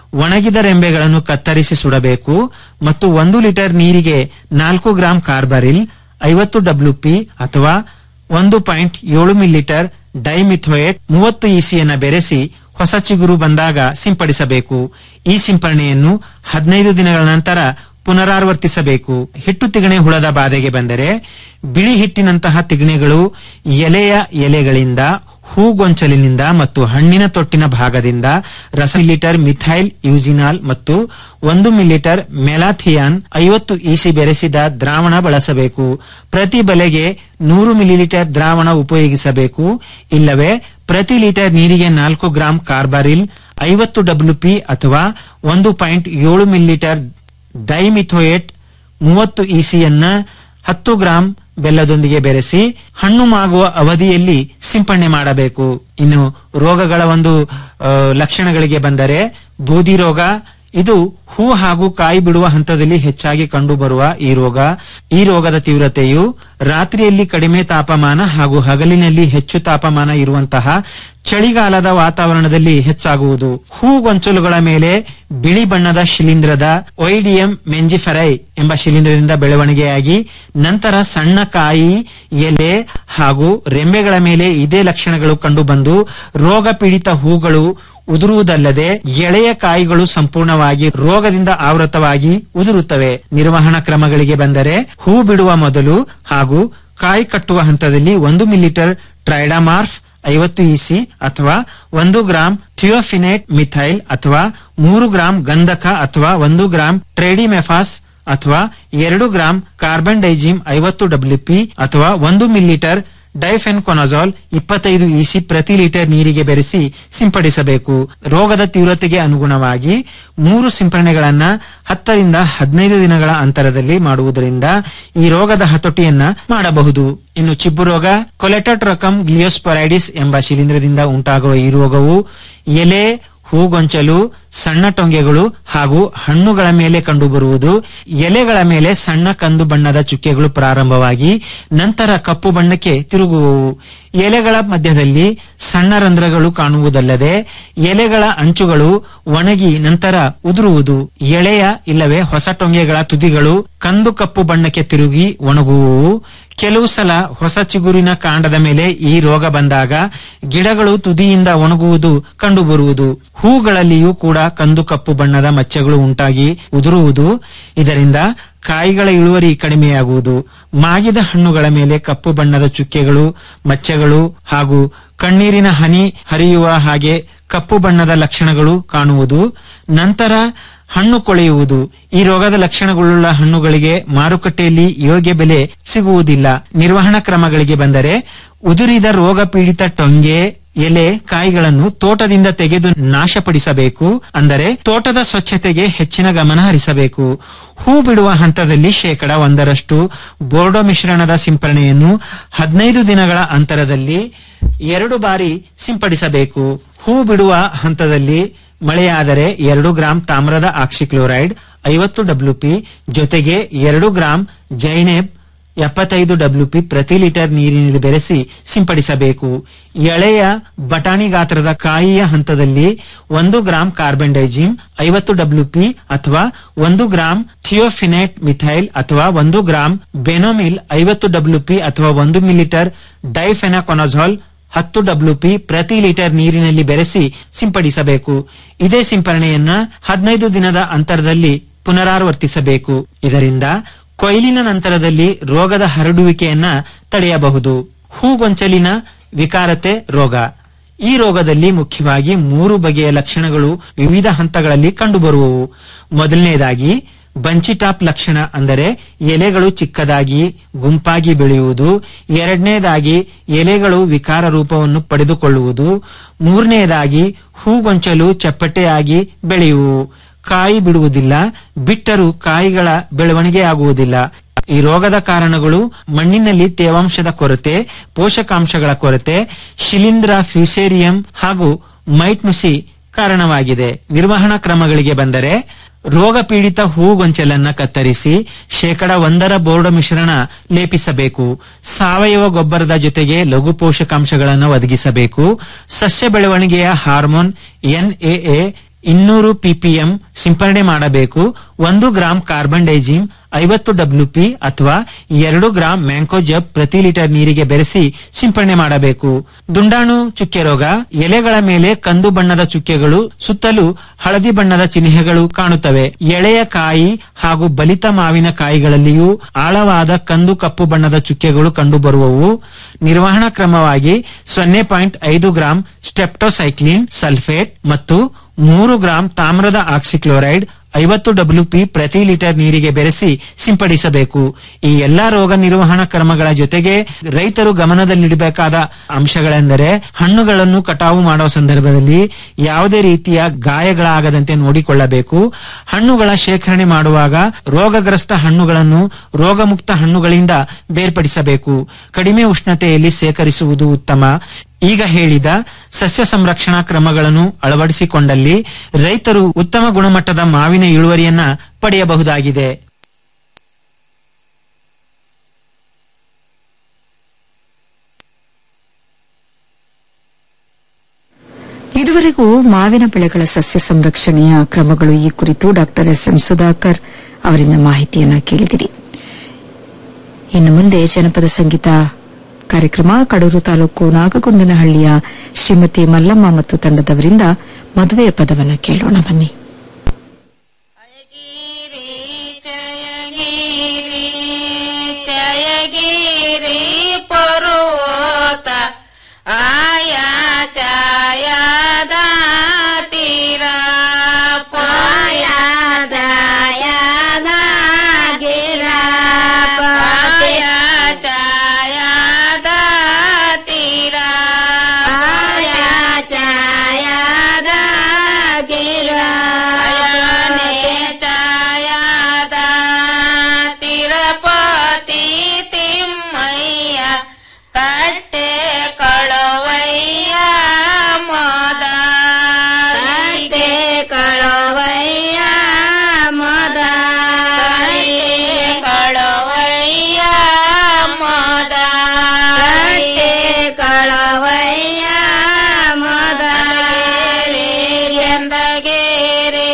ಒಣಗಿದ ರೆಂಬೆಗಳನ್ನು ಕತ್ತರಿಸಿ ಸುಡಬೇಕು ಮತ್ತು ಒಂದು ಲೀಟರ್ ನೀರಿಗೆ ನಾಲ್ಕು ಗ್ರಾಂ ಕಾರ್ಬರಿಲ್ ಐವತ್ತು ಡಬ್ಲ್ಯೂಪಿ ಅಥವಾ ಒಂದು ಪಾಯಿಂಟ್ ಏಳು ಮಿಲಿಲೀಟರ್ ಡೈಮಿಥೋಯೇಟ್ ಮೂವತ್ತು ಇಸಿಯನ್ನ ಬೆರೆಸಿ ಹೊಸ ಚಿಗುರು ಬಂದಾಗ ಸಿಂಪಡಿಸಬೇಕು ಈ ಸಿಂಪರಣೆಯನ್ನು ಹದಿನೈದು ದಿನಗಳ ನಂತರ ಪುನರಾವರ್ತಿಸಬೇಕು ಹಿಟ್ಟು ತಿಗಣೆ ಹುಳದ ಬಾಧೆಗೆ ಬಂದರೆ ಬಿಳಿ ಹಿಟ್ಟಿನಂತಹ ತಿಗಣೆಗಳು ಎಲೆಯ ಎಲೆಗಳಿಂದ ಹೂಗೊಂಚಲಿನಿಂದ ಮತ್ತು ಹಣ್ಣಿನ ತೊಟ್ಟಿನ ಭಾಗದಿಂದ ರಸ ಲೀಟರ್ ಮಿಥೈಲ್ ಯೂಜಿನಾಲ್ ಮತ್ತು ಒಂದು ಮಿಲಿಲೀಟರ್ ಮೆಲಾಥಿಯಾನ್ ಐವತ್ತು ಇಸಿ ಬೆರೆಸಿದ ದ್ರಾವಣ ಬಳಸಬೇಕು ಪ್ರತಿ ಬಲೆಗೆ ನೂರು ಮಿಲಿಲೀಟರ್ ದ್ರಾವಣ ಉಪಯೋಗಿಸಬೇಕು ಇಲ್ಲವೇ ಪ್ರತಿ ಲೀಟರ್ ನೀರಿಗೆ ನಾಲ್ಕು ಗ್ರಾಂ ಕಾರ್ಬಾರಿಲ್ ಐವತ್ತು ಡಬ್ಲ್ಯೂಪಿ ಅಥವಾ ಒಂದು ಪಾಯಿಂಟ್ ಏಳು ಮಿಲಿಲೀಟರ್ ಡೈಮಿಥೋಯೇಟ್ ಮೂವತ್ತು ಇಸಿಯನ್ನ ಹತ್ತು ಗ್ರಾಂ ಬೆಲ್ಲದೊಂದಿಗೆ ಬೆರೆಸಿ ಹಣ್ಣು ಮಾಗುವ ಅವಧಿಯಲ್ಲಿ ಸಿಂಪಡಣೆ ಮಾಡಬೇಕು ಇನ್ನು ರೋಗಗಳ ಒಂದು ಆ, ಲಕ್ಷಣಗಳಿಗೆ ಬಂದರೆ ಬೂದಿ ರೋಗ ಇದು ಹೂ ಹಾಗೂ ಕಾಯಿ ಬಿಡುವ ಹಂತದಲ್ಲಿ ಹೆಚ್ಚಾಗಿ ಕಂಡುಬರುವ ಈ ರೋಗ ಈ ರೋಗದ ತೀವ್ರತೆಯು ರಾತ್ರಿಯಲ್ಲಿ ಕಡಿಮೆ ತಾಪಮಾನ ಹಾಗೂ ಹಗಲಿನಲ್ಲಿ ಹೆಚ್ಚು ತಾಪಮಾನ ಇರುವಂತಹ ಚಳಿಗಾಲದ ವಾತಾವರಣದಲ್ಲಿ ಹೆಚ್ಚಾಗುವುದು ಹೂಗೊಂಚಲುಗಳ ಮೇಲೆ ಬಿಳಿ ಬಣ್ಣದ ಶಿಲೀಂಧ್ರದ ಒಯ್ಡಿಯಂ ಮೆಂಜಿಫೆರೈ ಎಂಬ ಶಿಲೀಂಧ್ರದಿಂದ ಬೆಳವಣಿಗೆಯಾಗಿ ನಂತರ ಸಣ್ಣ ಕಾಯಿ ಎಲೆ ಹಾಗೂ ರೆಂಬೆಗಳ ಮೇಲೆ ಇದೇ ಲಕ್ಷಣಗಳು ಕಂಡುಬಂದು ರೋಗ ಪೀಡಿತ ಹೂಗಳು ಉದುರುವುದಲ್ಲದೆ ಎಳೆಯ ಕಾಯಿಗಳು ಸಂಪೂರ್ಣವಾಗಿ ರೋಗದಿಂದ ಆವೃತವಾಗಿ ಉದುರುತ್ತವೆ ನಿರ್ವಹಣಾ ಕ್ರಮಗಳಿಗೆ ಬಂದರೆ ಹೂ ಬಿಡುವ ಮೊದಲು ಹಾಗೂ ಕಾಯಿ ಕಟ್ಟುವ ಹಂತದಲ್ಲಿ ಒಂದು ಮಿಲಿಲೀಟರ್ ಟ್ರೈಡಾಮಾರ್ಫ್ ಐವತ್ತು ಇಸಿ ಅಥವಾ ಒಂದು ಗ್ರಾಂ ಥಿಯೋಫಿನೇಟ್ ಮಿಥೈಲ್ ಅಥವಾ ಮೂರು ಗ್ರಾಂ ಗಂಧಕ ಅಥವಾ ಒಂದು ಗ್ರಾಂ ಟ್ರೇಡಿಮೆಫಾಸ್ ಅಥವಾ ಎರಡು ಗ್ರಾಂ ಕಾರ್ಬನ್ ಡೈಜಿಮ್ ಐವತ್ತು ಡಬ್ಲ್ಯೂಪಿ ಅಥವಾ ಒಂದು ಮಿಲಿಲೀಟರ್ ಡೈಫೆನ್ಕೊನಜಾಲ್ ಇಪ್ಪತ್ತೈದು ಇಸಿ ಪ್ರತಿ ಲೀಟರ್ ನೀರಿಗೆ ಬೆರೆಸಿ ಸಿಂಪಡಿಸಬೇಕು ರೋಗದ ತೀವ್ರತೆಗೆ ಅನುಗುಣವಾಗಿ ಮೂರು ಸಿಂಪರಣೆಗಳನ್ನ ಹತ್ತರಿಂದ ಹದಿನೈದು ದಿನಗಳ ಅಂತರದಲ್ಲಿ ಮಾಡುವುದರಿಂದ ಈ ರೋಗದ ಹತೋಟಿಯನ್ನ ಮಾಡಬಹುದು ಇನ್ನು ಚಿಬ್ಬು ರೋಗ ಕೊಲೆಟಟ್ರಕಮ್ ಗ್ಲಿಯೋಸ್ಪೊರೈಡಿಸ್ ಎಂಬ ಶಿಲೀಂಧ್ರದಿಂದ ಉಂಟಾಗುವ ಈ ರೋಗವು ಎಲೆ ಹೂಗೊಂಚಲು ಸಣ್ಣ ಟೊಂಗೆಗಳು ಹಾಗೂ ಹಣ್ಣುಗಳ ಮೇಲೆ ಕಂಡುಬರುವುದು ಎಲೆಗಳ ಮೇಲೆ ಸಣ್ಣ ಕಂದು ಬಣ್ಣದ ಚುಕ್ಕೆಗಳು ಪ್ರಾರಂಭವಾಗಿ ನಂತರ ಕಪ್ಪು ಬಣ್ಣಕ್ಕೆ ತಿರುಗುವವು ಎಲೆಗಳ ಮಧ್ಯದಲ್ಲಿ ಸಣ್ಣ ರಂಧ್ರಗಳು ಕಾಣುವುದಲ್ಲದೆ ಎಲೆಗಳ ಅಂಚುಗಳು ಒಣಗಿ ನಂತರ ಉದುರುವುದು ಎಳೆಯ ಇಲ್ಲವೇ ಹೊಸ ಟೊಂಗೆಗಳ ತುದಿಗಳು ಕಂದು ಕಪ್ಪು ಬಣ್ಣಕ್ಕೆ ತಿರುಗಿ ಒಣಗುವುವು ಕೆಲವು ಸಲ ಹೊಸ ಚಿಗುರಿನ ಕಾಂಡದ ಮೇಲೆ ಈ ರೋಗ ಬಂದಾಗ ಗಿಡಗಳು ತುದಿಯಿಂದ ಒಣಗುವುದು ಕಂಡುಬರುವುದು ಹೂಗಳಲ್ಲಿಯೂ ಕೂಡ ಕಂದು ಕಪ್ಪು ಬಣ್ಣದ ಮಚ್ಚೆಗಳು ಉಂಟಾಗಿ ಉದುರುವುದು ಇದರಿಂದ ಕಾಯಿಗಳ ಇಳುವರಿ ಕಡಿಮೆಯಾಗುವುದು ಮಾಗಿದ ಹಣ್ಣುಗಳ ಮೇಲೆ ಕಪ್ಪು ಬಣ್ಣದ ಚುಕ್ಕೆಗಳು ಮಚ್ಚೆಗಳು ಹಾಗೂ ಕಣ್ಣೀರಿನ ಹನಿ ಹರಿಯುವ ಹಾಗೆ ಕಪ್ಪು ಬಣ್ಣದ ಲಕ್ಷಣಗಳು ಕಾಣುವುದು ನಂತರ ಹಣ್ಣು ಕೊಳೆಯುವುದು ಈ ರೋಗದ ಲಕ್ಷಣಗಳುಳ್ಳ ಹಣ್ಣುಗಳಿಗೆ ಮಾರುಕಟ್ಟೆಯಲ್ಲಿ ಯೋಗ್ಯ ಬೆಲೆ ಸಿಗುವುದಿಲ್ಲ ನಿರ್ವಹಣಾ ಕ್ರಮಗಳಿಗೆ ಬಂದರೆ ಉದುರಿದ ರೋಗ ಪೀಡಿತ ಟೊಂಗೆ ಎಲೆ ಕಾಯಿಗಳನ್ನು ತೋಟದಿಂದ ತೆಗೆದು ನಾಶಪಡಿಸಬೇಕು ಅಂದರೆ ತೋಟದ ಸ್ವಚ್ಛತೆಗೆ ಹೆಚ್ಚಿನ ಗಮನ ಹರಿಸಬೇಕು ಹೂ ಬಿಡುವ ಹಂತದಲ್ಲಿ ಶೇಕಡ ಒಂದರಷ್ಟು ಬೋರ್ಡೋ ಮಿಶ್ರಣದ ಸಿಂಪರಣೆಯನ್ನು ಹದಿನೈದು ದಿನಗಳ ಅಂತರದಲ್ಲಿ ಎರಡು ಬಾರಿ ಸಿಂಪಡಿಸಬೇಕು ಹೂ ಬಿಡುವ ಹಂತದಲ್ಲಿ ಮಳೆಯಾದರೆ ಎರಡು ಗ್ರಾಂ ತಾಮ್ರದ ಆಕ್ಸಿಕ್ಲೋರೈಡ್ ಐವತ್ತು ಡಬ್ಲ್ಯೂಪಿ ಜೊತೆಗೆ ಎರಡು ಗ್ರಾಂ ಜೈನೆಬ್ ಎಪ್ಪತ್ತೈದು ಡಬ್ಲ್ಯೂಪಿ ಪ್ರತಿ ಲೀಟರ್ ನೀರಿನಲ್ಲಿ ಬೆರೆಸಿ ಸಿಂಪಡಿಸಬೇಕು ಎಳೆಯ ಬಟಾಣಿ ಗಾತ್ರದ ಕಾಯಿಯ ಹಂತದಲ್ಲಿ ಒಂದು ಗ್ರಾಂ ಕಾರ್ಬನ್ ಡೈಜಿಮ್ ಐವತ್ತು ಡಬ್ಲ್ಯೂಪಿ ಅಥವಾ ಒಂದು ಗ್ರಾಂ ಥಿಯೋಫಿನೇಟ್ ಮಿಥೈಲ್ ಅಥವಾ ಒಂದು ಗ್ರಾಂ ಬೆನೋಮಿಲ್ ಐವತ್ತು ಡಬ್ಲ್ಯೂಪಿ ಅಥವಾ ಒಂದು ಮಿಲಿಟರ್ ಡೈಫೆನಾಕೊನಜಾಲ್ ಹತ್ತು ಡಬ್ಲ್ಯೂಪಿ ಪ್ರತಿ ಲೀಟರ್ ನೀರಿನಲ್ಲಿ ಬೆರೆಸಿ ಸಿಂಪಡಿಸಬೇಕು ಇದೇ ಸಿಂಪರಣೆಯನ್ನ ಹದಿನೈದು ದಿನದ ಅಂತರದಲ್ಲಿ ಪುನರಾವರ್ತಿಸಬೇಕು ಇದರಿಂದ ಕೊಯ್ಲಿನ ನಂತರದಲ್ಲಿ ರೋಗದ ಹರಡುವಿಕೆಯನ್ನ ತಡೆಯಬಹುದು ಹೂಗೊಂಚಲಿನ ವಿಕಾರತೆ ರೋಗ ಈ ರೋಗದಲ್ಲಿ ಮುಖ್ಯವಾಗಿ ಮೂರು ಬಗೆಯ ಲಕ್ಷಣಗಳು ವಿವಿಧ ಹಂತಗಳಲ್ಲಿ ಕಂಡುಬರುವವು ಮೊದಲನೇದಾಗಿ ಬಂಚಿಟಾಪ್ ಲಕ್ಷಣ ಅಂದರೆ ಎಲೆಗಳು ಚಿಕ್ಕದಾಗಿ ಗುಂಪಾಗಿ ಬೆಳೆಯುವುದು ಎರಡನೇದಾಗಿ ಎಲೆಗಳು ವಿಕಾರ ರೂಪವನ್ನು ಪಡೆದುಕೊಳ್ಳುವುದು ಮೂರನೆಯದಾಗಿ ಹೂಗೊಂಚಲು ಚಪ್ಪಟೆಯಾಗಿ ಬೆಳೆಯುವು ಕಾಯಿ ಬಿಡುವುದಿಲ್ಲ ಬಿಟ್ಟರೂ ಕಾಯಿಗಳ ಬೆಳವಣಿಗೆ ಆಗುವುದಿಲ್ಲ ಈ ರೋಗದ ಕಾರಣಗಳು ಮಣ್ಣಿನಲ್ಲಿ ತೇವಾಂಶದ ಕೊರತೆ ಪೋಷಕಾಂಶಗಳ ಕೊರತೆ ಶಿಲೀಂಧ್ರ ಫ್ಯೂಸೇರಿಯಂ ಹಾಗೂ ಮೈಟ್ ನುಸಿ ಕಾರಣವಾಗಿದೆ ನಿರ್ವಹಣಾ ಕ್ರಮಗಳಿಗೆ ಬಂದರೆ ರೋಗ ಪೀಡಿತ ಹೂಗೊಂಚಲನ್ನ ಕತ್ತರಿಸಿ ಶೇಕಡ ಒಂದರ ಬೋರ್ಡ ಮಿಶ್ರಣ ಲೇಪಿಸಬೇಕು ಸಾವಯವ ಗೊಬ್ಬರದ ಜೊತೆಗೆ ಲಘು ಪೋಷಕಾಂಶಗಳನ್ನು ಒದಗಿಸಬೇಕು ಸಸ್ಯ ಬೆಳವಣಿಗೆಯ ಹಾರ್ಮೋನ್ ಎನ್ಎಎ ಇನ್ನೂರು ಪಿಪಿಎಂ ಸಿಂಪರಣೆ ಮಾಡಬೇಕು ಒಂದು ಗ್ರಾಂ ಕಾರ್ಬನ್ ಡೈಜಿಮ್ ಐವತ್ತು ಡಬ್ಲ್ಯೂಪಿ ಅಥವಾ ಎರಡು ಗ್ರಾಂ ಮ್ಯಾಂಕೋಜಬ್ ಪ್ರತಿ ಲೀಟರ್ ನೀರಿಗೆ ಬೆರೆಸಿ ಸಿಂಪರಣೆ ಮಾಡಬೇಕು ದುಂಡಾಣು ಚುಕ್ಕೆ ರೋಗ ಎಲೆಗಳ ಮೇಲೆ ಕಂದು ಬಣ್ಣದ ಚುಕ್ಕೆಗಳು ಸುತ್ತಲೂ ಹಳದಿ ಬಣ್ಣದ ಚಿಹ್ನೆಗಳು ಕಾಣುತ್ತವೆ ಎಳೆಯ ಕಾಯಿ ಹಾಗೂ ಬಲಿತ ಮಾವಿನ ಕಾಯಿಗಳಲ್ಲಿಯೂ ಆಳವಾದ ಕಂದು ಕಪ್ಪು ಬಣ್ಣದ ಚುಕ್ಕೆಗಳು ಕಂಡುಬರುವವು ನಿರ್ವಹಣಾ ಕ್ರಮವಾಗಿ ಸೊನ್ನೆ ಪಾಯಿಂಟ್ ಐದು ಗ್ರಾಂ ಸ್ಟೆಪ್ಟೋಸೈಕ್ಲಿನ್ ಸಲ್ಫೇಟ್ ಮತ್ತು ಮೂರು ಗ್ರಾಂ ತಾಮ್ರದ ಆಕ್ಸಿಕ್ಲೋರೈಡ್ ಐವತ್ತು ಡಬ್ಲ್ಯೂಪಿ ಪ್ರತಿ ಲೀಟರ್ ನೀರಿಗೆ ಬೆರೆಸಿ ಸಿಂಪಡಿಸಬೇಕು ಈ ಎಲ್ಲಾ ರೋಗ ನಿರ್ವಹಣಾ ಕ್ರಮಗಳ ಜೊತೆಗೆ ರೈತರು ಗಮನದಲ್ಲಿಡಬೇಕಾದ ಅಂಶಗಳೆಂದರೆ ಹಣ್ಣುಗಳನ್ನು ಕಟಾವು ಮಾಡುವ ಸಂದರ್ಭದಲ್ಲಿ ಯಾವುದೇ ರೀತಿಯ ಗಾಯಗಳಾಗದಂತೆ ನೋಡಿಕೊಳ್ಳಬೇಕು ಹಣ್ಣುಗಳ ಶೇಖರಣೆ ಮಾಡುವಾಗ ರೋಗಗ್ರಸ್ತ ಹಣ್ಣುಗಳನ್ನು ರೋಗಮುಕ್ತ ಹಣ್ಣುಗಳಿಂದ ಬೇರ್ಪಡಿಸಬೇಕು ಕಡಿಮೆ ಉಷ್ಣತೆಯಲ್ಲಿ ಶೇಖರಿಸುವುದು ಉತ್ತಮ ಈಗ ಹೇಳಿದ ಸಸ್ಯ ಸಂರಕ್ಷಣಾ ಕ್ರಮಗಳನ್ನು ಅಳವಡಿಸಿಕೊಂಡಲ್ಲಿ ರೈತರು ಉತ್ತಮ ಗುಣಮಟ್ಟದ ಮಾವಿನ ಇಳುವರಿಯನ್ನ ಪಡೆಯಬಹುದಾಗಿದೆ ಇದುವರೆಗೂ ಮಾವಿನ ಬೆಳೆಗಳ ಸಸ್ಯ ಸಂರಕ್ಷಣೆಯ ಕ್ರಮಗಳು ಈ ಕುರಿತು ಡಾಕ್ಟರ್ ಎಸ್ ಎಂ ಸುಧಾಕರ್ ಅವರಿಂದ ಮಾಹಿತಿಯನ್ನ ಕೇಳಿದಿರಿ ಇನ್ನು ಮುಂದೆ ಜನಪದ ಸಂಗೀತ ಕಾರ್ಯಕ್ರಮ ಕಡೂರು ತಾಲೂಕು ನಾಗಗೊಂಡನಹಳ್ಳಿಯ ಶ್ರೀಮತಿ ಮಲ್ಲಮ್ಮ ಮತ್ತು ತಂಡದವರಿಂದ ಮದುವೆಯ ಪದವನ್ನ ಕೇಳೋಣ ಬನ್ನಿ ಜಯಗಿರಿ ಪರ್ವತ ಆಯಾ ಛಾಯಾದ ತೀರ ಪಾಯಾದ ಯಾದ ಗಿರ ಪಾಯ ಛಾಯಾದ ತೀರ ಪಾಯ ಛಾಯಾದ ಗಿರ ಛಾಯಾದ ತಿರುಪತಿ ತಿಮ್ಮಯ್ಯ ಕಟ್ಟೆ ಕಳವಯ್ಯ ಮದ ಕಟ್ಟೆ ಕಳವಯ್ಯ ಮದ ಕಳವಯ್ಯ ಮದ ಕಟ್ಟೆ ಕಳವಯ್ಯ ಮದ ಚಂದಗೇರಿ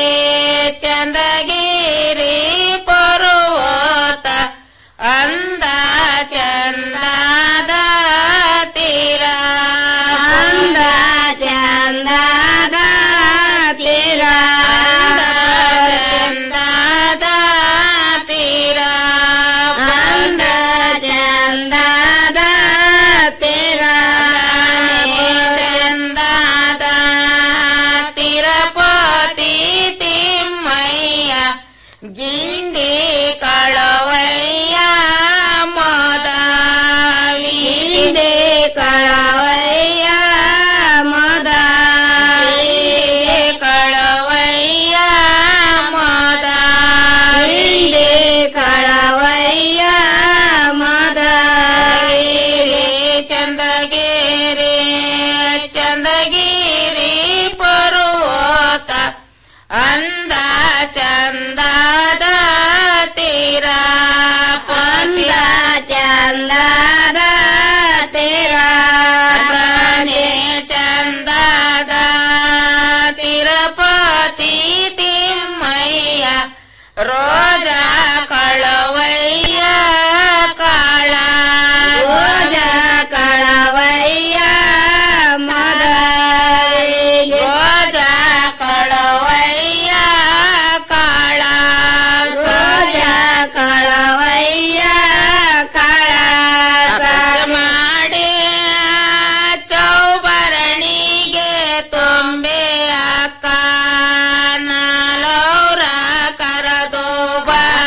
ಚಂದಗಿರಿ ಪರ್ವತ ಅಂದ ಚಂದದ ತೀರ ಅಂದ ಚಂದದ ತೀರ ಚಂದದ ತೀರ ಅಂದ ಚಂದದ ತೀರ ಚಂದದ ತಿರುಪತಿ ತಿಮ್ಮಯ್ಯ ಗಿಂಡಿ ಕಳವಯ್ಯ ಮದ ಗಿಂಡಿ ಕಳವಯ್ಯ ಮದ ಕಳವಯ್ಯ ಮದ ಗಿಂಡಿ ಕಳವಯ್ಯ ಮದ ಚಂದಗಿರಿ ಚಂದಗಿರಿ ಪರ್ವತ ಅಂದ ಚಂದದ ತೀರ ಪಂದ ಚಂದದ ತೀರ ಚಂದದ ತಿರುಪತಿ ತಿಮ್ಮಯ್ಯ ರೋಜ ಕಳವಯ್ಯ ಕಾಳ ರೋಜ ಕಳವಯ್ಯ ಮದ ರೋಜ ಕಳವಯ್ಯ ಕಾಳ ರೋಜ ಕಳವಯ್ಯ ಕಾಳ ಮಾಡಿ ಚೌಬರಣಿಗೆ ತುಂಬೆ ಅಕ್ಕ ನಾಲೌರ ಕರದು ಬಾ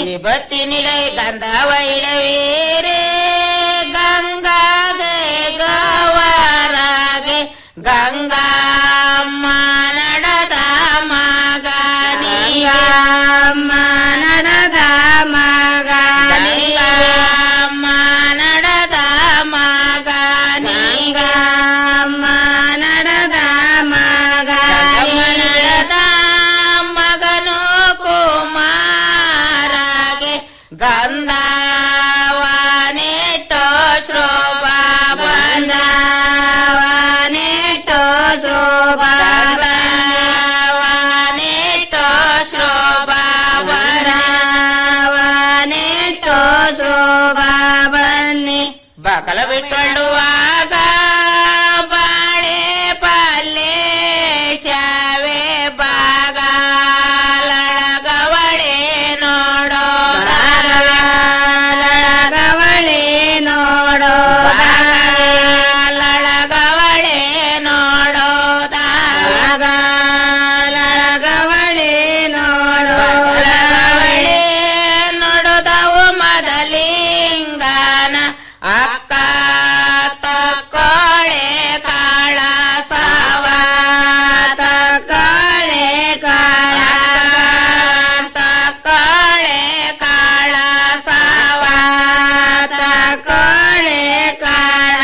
ವಿಭತ್ತಿನಿಳೆ ಗಂಧವೈಳವೀರೆ ಗಂಗಾಗೆ ಗವರಾಗೆ ಗಂಗಮ್ಮ ನಡೆದ ಮಗ ನೀಗಮ್ಮ ನಡೆದ ಮಗ ನೀಗಮ್ಮ ನಡೆದ ಮಗ ನೀಗಮ್ಮ ನಡೆದ ಮಗ ನಡೆದ ಮಗನು ಕುಮಾರಗೆ ಗಂಧವನೆಟ್ಟೋ ಶ್ರೋಭ ಬಂದವನೆಟ್ಟೋ ಶ್ರೋಭ ಬಂದವನೆಟ್ಟೋ ಶ್ರೋಭ ಬಂದವನೆಟ್ಟೋ ಶ್ರೋಭ ಬನ್ನಿ ಬಕಲ ಬಿಟ್ಟುಕೊಳ್ಳುವಾಗ ಬಾಳೆ ಪಲ್ಲೆ ಶಾವೆ ಬಾಗಲಳಗವಳೆ ನೋಡೋ ಲಳಗವಳೆ ನೋಡೋ ಲಳಗವಳೆ ನೋಡೋ ಲಳಗವಳೆ ನೋಡೋ ಲಳಗವಳೆ ನೋಡೋದವು ಮೊದಲಿಂಗನ ಅಕ್ಕ ತಕ್ಕೋಳೆ ಕಾಳ ಸವ ತಕ್ಕೋಳೆ ಕಾಳ ತಕ್ಕೋಳೆ ಕಾಳ ಸವ ತಕ್ಕೋಳೆ ಕಾಳ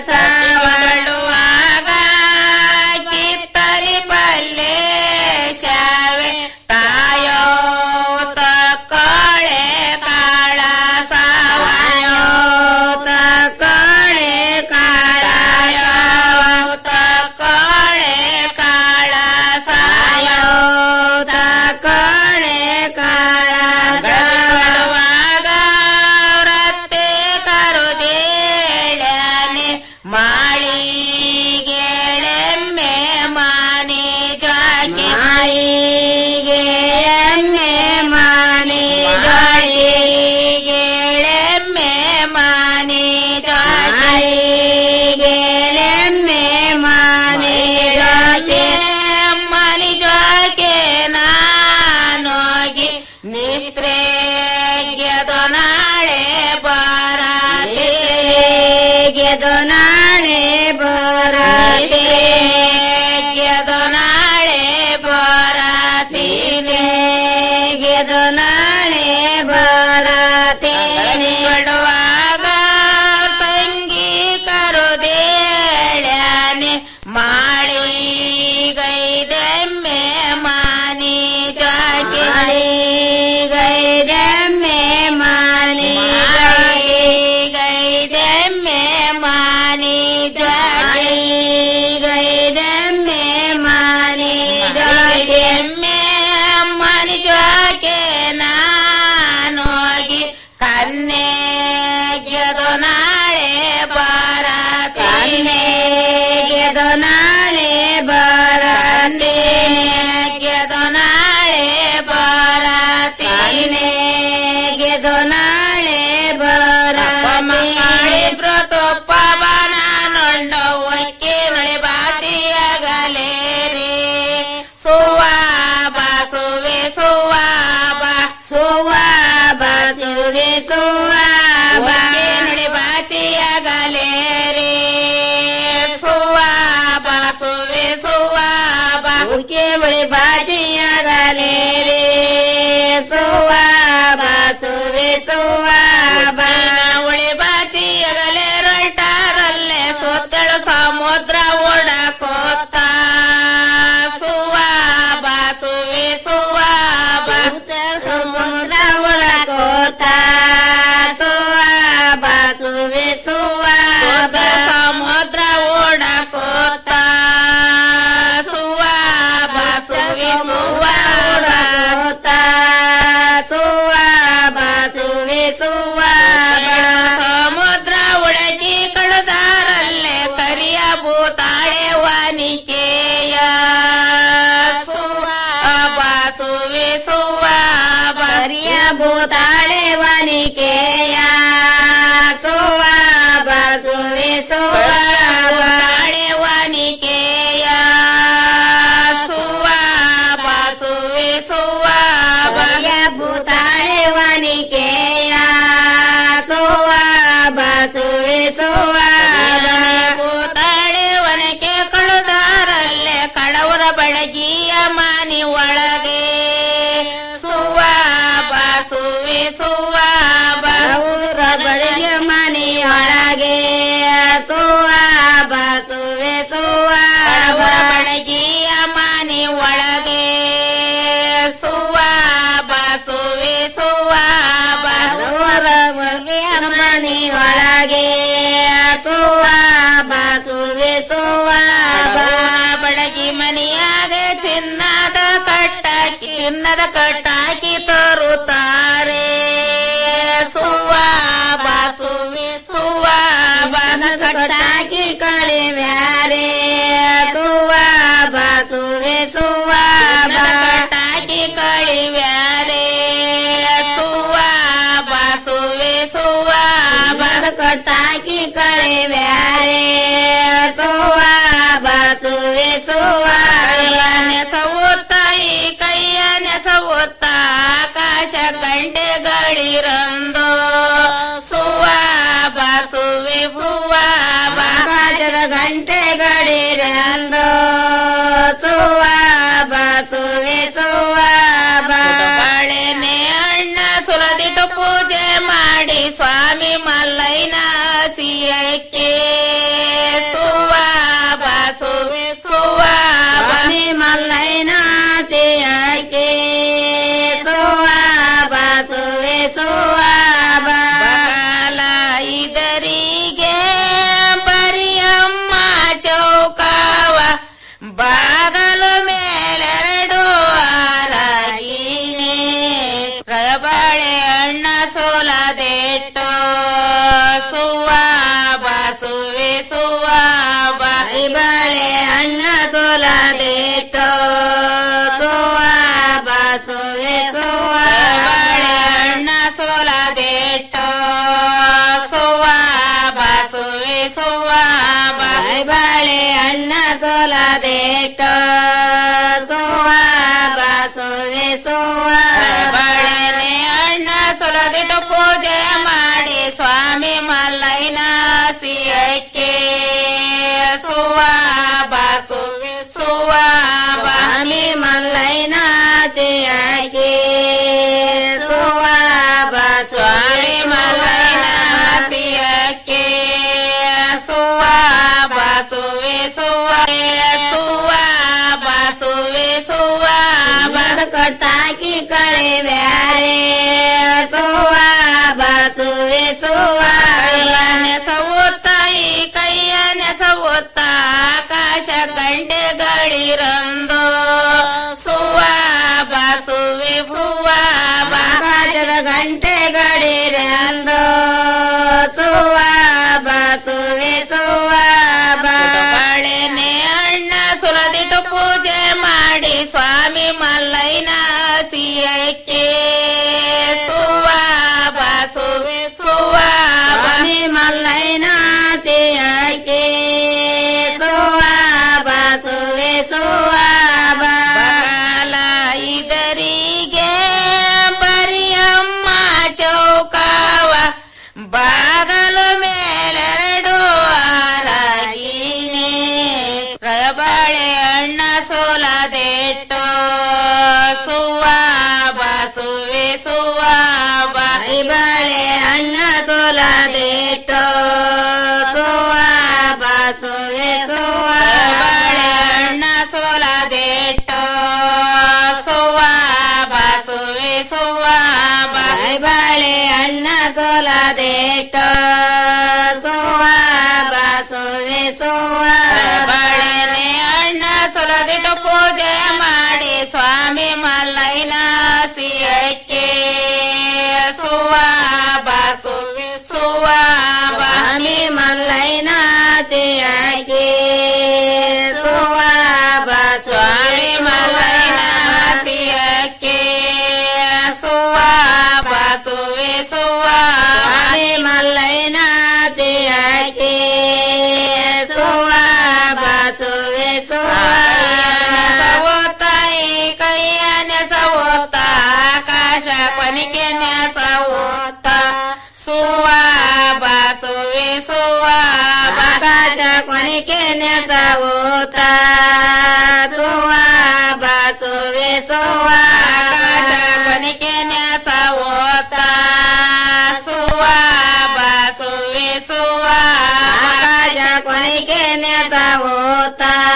ಸವಳುವಾಗ ಕಿತ್ತರಿ ಪಲ್ಲೆ ಶಾವೆ ತಾಯೋ ತಕ್ಕೋಳೆ ಕಾಳ ಸಾವಯೋ ತಕ್ಕೋಳೆ ಕಾಳ ತಕ್ಕೋಳೆ ಕಾಳ ಸಾಯೋ ತಕ್ಕೋಳೆ ಕಾಳ ಗಳುವಾಗ ರತ್ತೆ ಕರುದೇಳನೆ ಮಾಳಿಗೆಳೆಮ್ಮೆ ಮಾನಿ ಜಾಕಿ ಮಾಳಿಗೆ ಎಮ್ಮೆ ಮಾನಿ ಜಾಳಿಗೆಳೆಮ್ಮೆ ಮಾನಿ ಜಾಳಿಗೆಳೆಮ್ಮೆ ಮಾನಿ ಜಾಕೆ ಮನಿ ಜಾಕೆ ನಾನೋಗಿ ನಿಸ್ತ್ರೆಗೆದು ನಾಳೆ ಬರತೆ ಗೆದು ನಾಳೆ ಬರತೆ ಗೆದು ನಾಳೆ ಬರತೀನಿ ಗೆದು ನಾಳೆ ಬರತೀನಿ ಬಿಡುವಾಗ ತಂಗಿ ಕರುದೇಳ್ಯಾನೆ ಮಾಳಿಗೈದೆಮ್ಮೆ ಮಾನಿ ಜಾಗೆ ಗೈದೆಮ್ಮೆ ಮಾನಿ ಗೈದೆಮ್ಮೆ ಮಾನಿ ಜಾಗೆ ಗೈದೆಮ್ಮೆ ಮಾನಿ ಜಾಗೆಮ್ಮೆ ಮಾನಿ ಜಾಗೆ ನಾನೋಗಿ ಕನ್ನೆ ಗೆದು ನಾಳೆ ಬರ ಕನ್ನೆ ಗೆದು ನಾಳೆ ಬರ ಗೆದು ನಾಳೆ ಬರ ಗೆದು ನಾಳೆ ಬರ ಮಕ್ಕಳಿ ಪ್ರತೋಪವನ ನೊಂಡು ಒಕ್ಕಿ ನುಳಿ ಬಾಚಿಯಾಗಲೇ ರೇ ಸುವಾಬ ಸುವೆ ಸುವಾಬ ಸುವಾಬ ಸುವೆ ಸುವಾಬ ನುಳಿ ಬಾಚಿಯಾಗಲೇ ರೇ ಸುವಾಬ ಸುವೆ ಸುವಾಬ ಉಕ್ಕೆ ಬಳಿ ಬಾಚಿಯಾಗಲೇ ರೇ ಸುವಾಬ ಸುವೆ ಸುವಾಬ ಉಳಿ ಬಾಚಿಯಾಗಲೇ ರೊಟ್ಟಾರಲ್ಲೇ ಸೊತ್ತಳು ಸಮುದ್ರ ಓಡಕೋತ ಸುವಾಬ ಸುವೆ ಸುವಾಬ ಸಮುದ್ರ ಓಡಕೋತ ಸುವಾಬ ಸುವೆ ಸುವಾಬ ಸಮುದ್ರ ಓಡಕೋತ ಸುವಾಬ ಸುವೆ ಸುವಾಬ ಸುವಾಬ ಸುವೆ ಸುವಾಬ ಸಮುದ್ರ ಉಡಗಿ ಕಳೆದಾರಲ್ಲೇ ಕರಿಯ ಭೂತಾಳೆ ವಾನಿಕೆಯ ಸುವಾಬ ಸುವೆ ಸುವಾಬ ಕರಿಯ ಭೂತಾಳೆ ವಾನಿಕೆಯ ಸುವಾಬ ಸುವೆ ಸುವಾಬ ತಾಳೆ ವಾನಿಕೆಯ ಸುವಾಬ ಸುವೆ ಸುವಾಬ ಭೂತಾಳೆ ವಾನಿ ಸುವ ಊರ ಬಳಿಗೆ ಮನೆಯೊಳಗೆ ಸುವ ಬಸುವೆ ಸುವ ಬಡಗಿಯ ಮನೆ ಒಳಗೆ ಸುವ ಬಸುವೆ ಸುವ ಬಸವರ ಮನೆ ಒಳಗೆ ಸುವ ಬಸುವೆ ಸುವ ಬಡಗಿ ಮನೆಯಾಗ ಚಿನ್ನದ ಕಟ್ಟಾಕಿ ಚಿನ್ನದ ಕಟ್ಟಾಕಿ ತರುತ್ತಾರೆ ಸುವ ಬಾಸುವೆ ಸುವ ಬಾನ ಕಟ್ಟಾಕಿ ಕಳಿವ್ಯಾರೆ ಸುವ ಬಾಸುವೆ ಸುವ ಕಟ್ಟಾಕಿ ಕಳಿವ್ಯಾರೆ ಸುವ ಬಾಸುವೆ ಸುವ ಬಾದ ಕಟ್ಟಾಕಿ ಕಳಿವ್ಯಾರೆ ಸುವ ಬಾಸುವೆ ಸುವ ನೆಸವುತ್ತ ಈ ಕೈಯ ನೆಸವುತ್ತ ಆಕಾಶ ಗಂಟೆಗಳಿರಂದು ಸುವ ಬಾಸುವೆ ಹೂವ ಆಕಾಶದ ಗಂಟೆಗಳಿರಂದು ಸುವ ಬಾಸುವೆ ಸುವ ಬಾಳೆನೆ ಅಣ್ಣ ಸುರದಿಟ್ಟು ಪೂಜೆ ಮಾಡಿ ಸ್ವಾಮಿ ಮಲ್ಲೈನ ಸಿಯಕ್ಕೆ ಸುವ ಬಾಸುವೆ ಸುವ ಸ್ವಾಮಿ ಮಲ್ಲೈನ ಸಿಯಕ್ಕೆ ಸುವ ಬಾಸುವೆ ಸುವ ಬಾಲ ಇದರಿಗೆ ಬರಿಯಮ್ಮ ಚೌಕಾವ ಬಾಗಲು ಮೇಲೆರಡು ಆರಾಗಿನೇ ಬಾಳೆ ಅಣ್ಣ ಸೋಲದೆಟ್ಟು ಸುವ ಬಾಸುವೆ ಸುವ ಬಾಯಿ ಬಾಳೆ ಅಣ್ಣ ಸೋಲದೆಟ್ಟು ಸುವ ಬಾಸುವೆ ಸುವ ಬಾಳೆ ಅಣ್ಣ ಸೋಲದೆಟ್ಟು ಸುವ ಬಾಸುವೆ ಸುವ ಬಾಯಿ ಬಾಳೆ ಅಣ್ಣ ಸೋಲದೆಟ್ಟು ಸುವ ಬಾಸುವೆ ಸುವ ಬಾಳೆನೆ ಅಣ್ಣ ಸೊಲದಿಟ್ಟು ಪೂಜೆ ಮಾಡಿ ಸ್ವಾಮಿ ಮಲ್ಲೈನ ಸಿಯಕ್ಕೆ ಸುವ ಬಾಸುವೆ ಸುವ ಬಾಮಿ ಮಲ್ಲೈನ ಸಿಯಕ್ಕೆ ಸುವ ಬಾಸ್ವಾಮಿ ಮಲ್ಲೈನ ಸಿಯಕ್ಕೆ ಸುವ ಬಾಸುವೆ ಸುವ ಸುವ ಬಾಸುವೆ ಸುವ ಬದ ಕಟ್ಟಾಕಿ ಕಳಿವ್ಯಾರೆ ಸುವ ಬಾಸುವೆ ಸುವ ನೆಸವುತ್ತ ಈ ಕೈಯ ನೆಸವುತ್ತ ಆಕಾಶ ಗಂಟೆಗಳಿರಂದು ಸುವ ಬಾಸುವೆ ಭುವ ಆಕಾಶದ ಗಂಟೆಗಳಿರಂದು ಸುವ ಬಾಸುವೆ ಸುವ ಬಾಳೆನೆ ಅಣ್ಣ ಸುರದಿಟ್ಟು ಪೂಜೆ ಮಾಡಿ ಸ್ವಾಮಿ ಮಲ್ಲೈನ ಸಿಯಕ್ಕೆ ಸುವ ಬಾಸುವೆ ಸುವ ಸ್ವಾಮಿ ಮಲ್ಲೈನ ಸಿಯಕ್ಕೆ ಸುವ ಬಾಸುವೆ ಸುವ ಬಾಲ ಇದರಿಗೆ ಬರಿಯಮ್ಮ ಚೌಕಾವ ಬಾಗಲು ಮೇಲೆರಡು ಆರಾಗಿನೇ ಬಾಳೆ ಅಣ್ಣ ಸೋಲದೆಟ್ಟು ಸುವ ಬಾಸುವೆ ಸುವ ಬಾಯಿ ಬಾಳೆ ಅಣ್ಣ ಸೋಲದೆಟ್ಟು ಸುವ ಬಾಸುವೆ ಸುವ ಬಾಳೆ ಅಣ್ಣ ಸೋಲದೆಟ್ಟು ಸುವ ಬಾಸುವೆ ಸುವ ಬಾಯಿ ಬಾಳೆ ಅಣ್ಣ ಸೋಲದೆಟ್ಟು ಸುವ ಬಾಸುವೆ ಸುವ ಬಾಳೆನೆ ಅಣ್ಣ ಸೊಲದಿಟ್ಟು ಪೂಜೆ ಮಾಡಿ ಸ್ವಾಮಿ ಮಲ್ಲೈನ ಸಿಯಕ್ಕೆ ಸುವ ಬಾಸುವೆ ಸುವ ಬಾಮಿ ಮಲ್ಲೈನ ಸಿಯಕ್ಕೆ ಸುವ ಬಾಸ್ವಾಮಿ ಮಲ್ಲೈನ ಸಿಯಕ್ಕೆ ಸುವ ಬಾಸುವೆ ಸುವ ಸ್ವಾಮಿ ಮಲ್ಲೈನ ಸಿಯಕ್ಕೆ ಸುವ ಬಾಸುವೆ ಸುವ ಸವೋತಾಯಿ ಕೈಯ ನೆಸವೋತ ಆಕಾಶ ಕೊನಿಕೆ ನೆಸವೋತ ಸುವ ಬಾಸುವೆ ಸುವ ಆಕಾಶ ಕೊನಿಕೆ ನೆಸವೋತ ಸುವ ಬಾಸುವೆ ಸುವ ಆಕಾಶ ಕೊನಿಕೆ ನ್ಯಾಸ ಓತ ಸುವ ಬಸುವೆ ಸುವ ಕಾಶ ಕೊನಿಕೆ ನ್ಯಾಸ ಓತ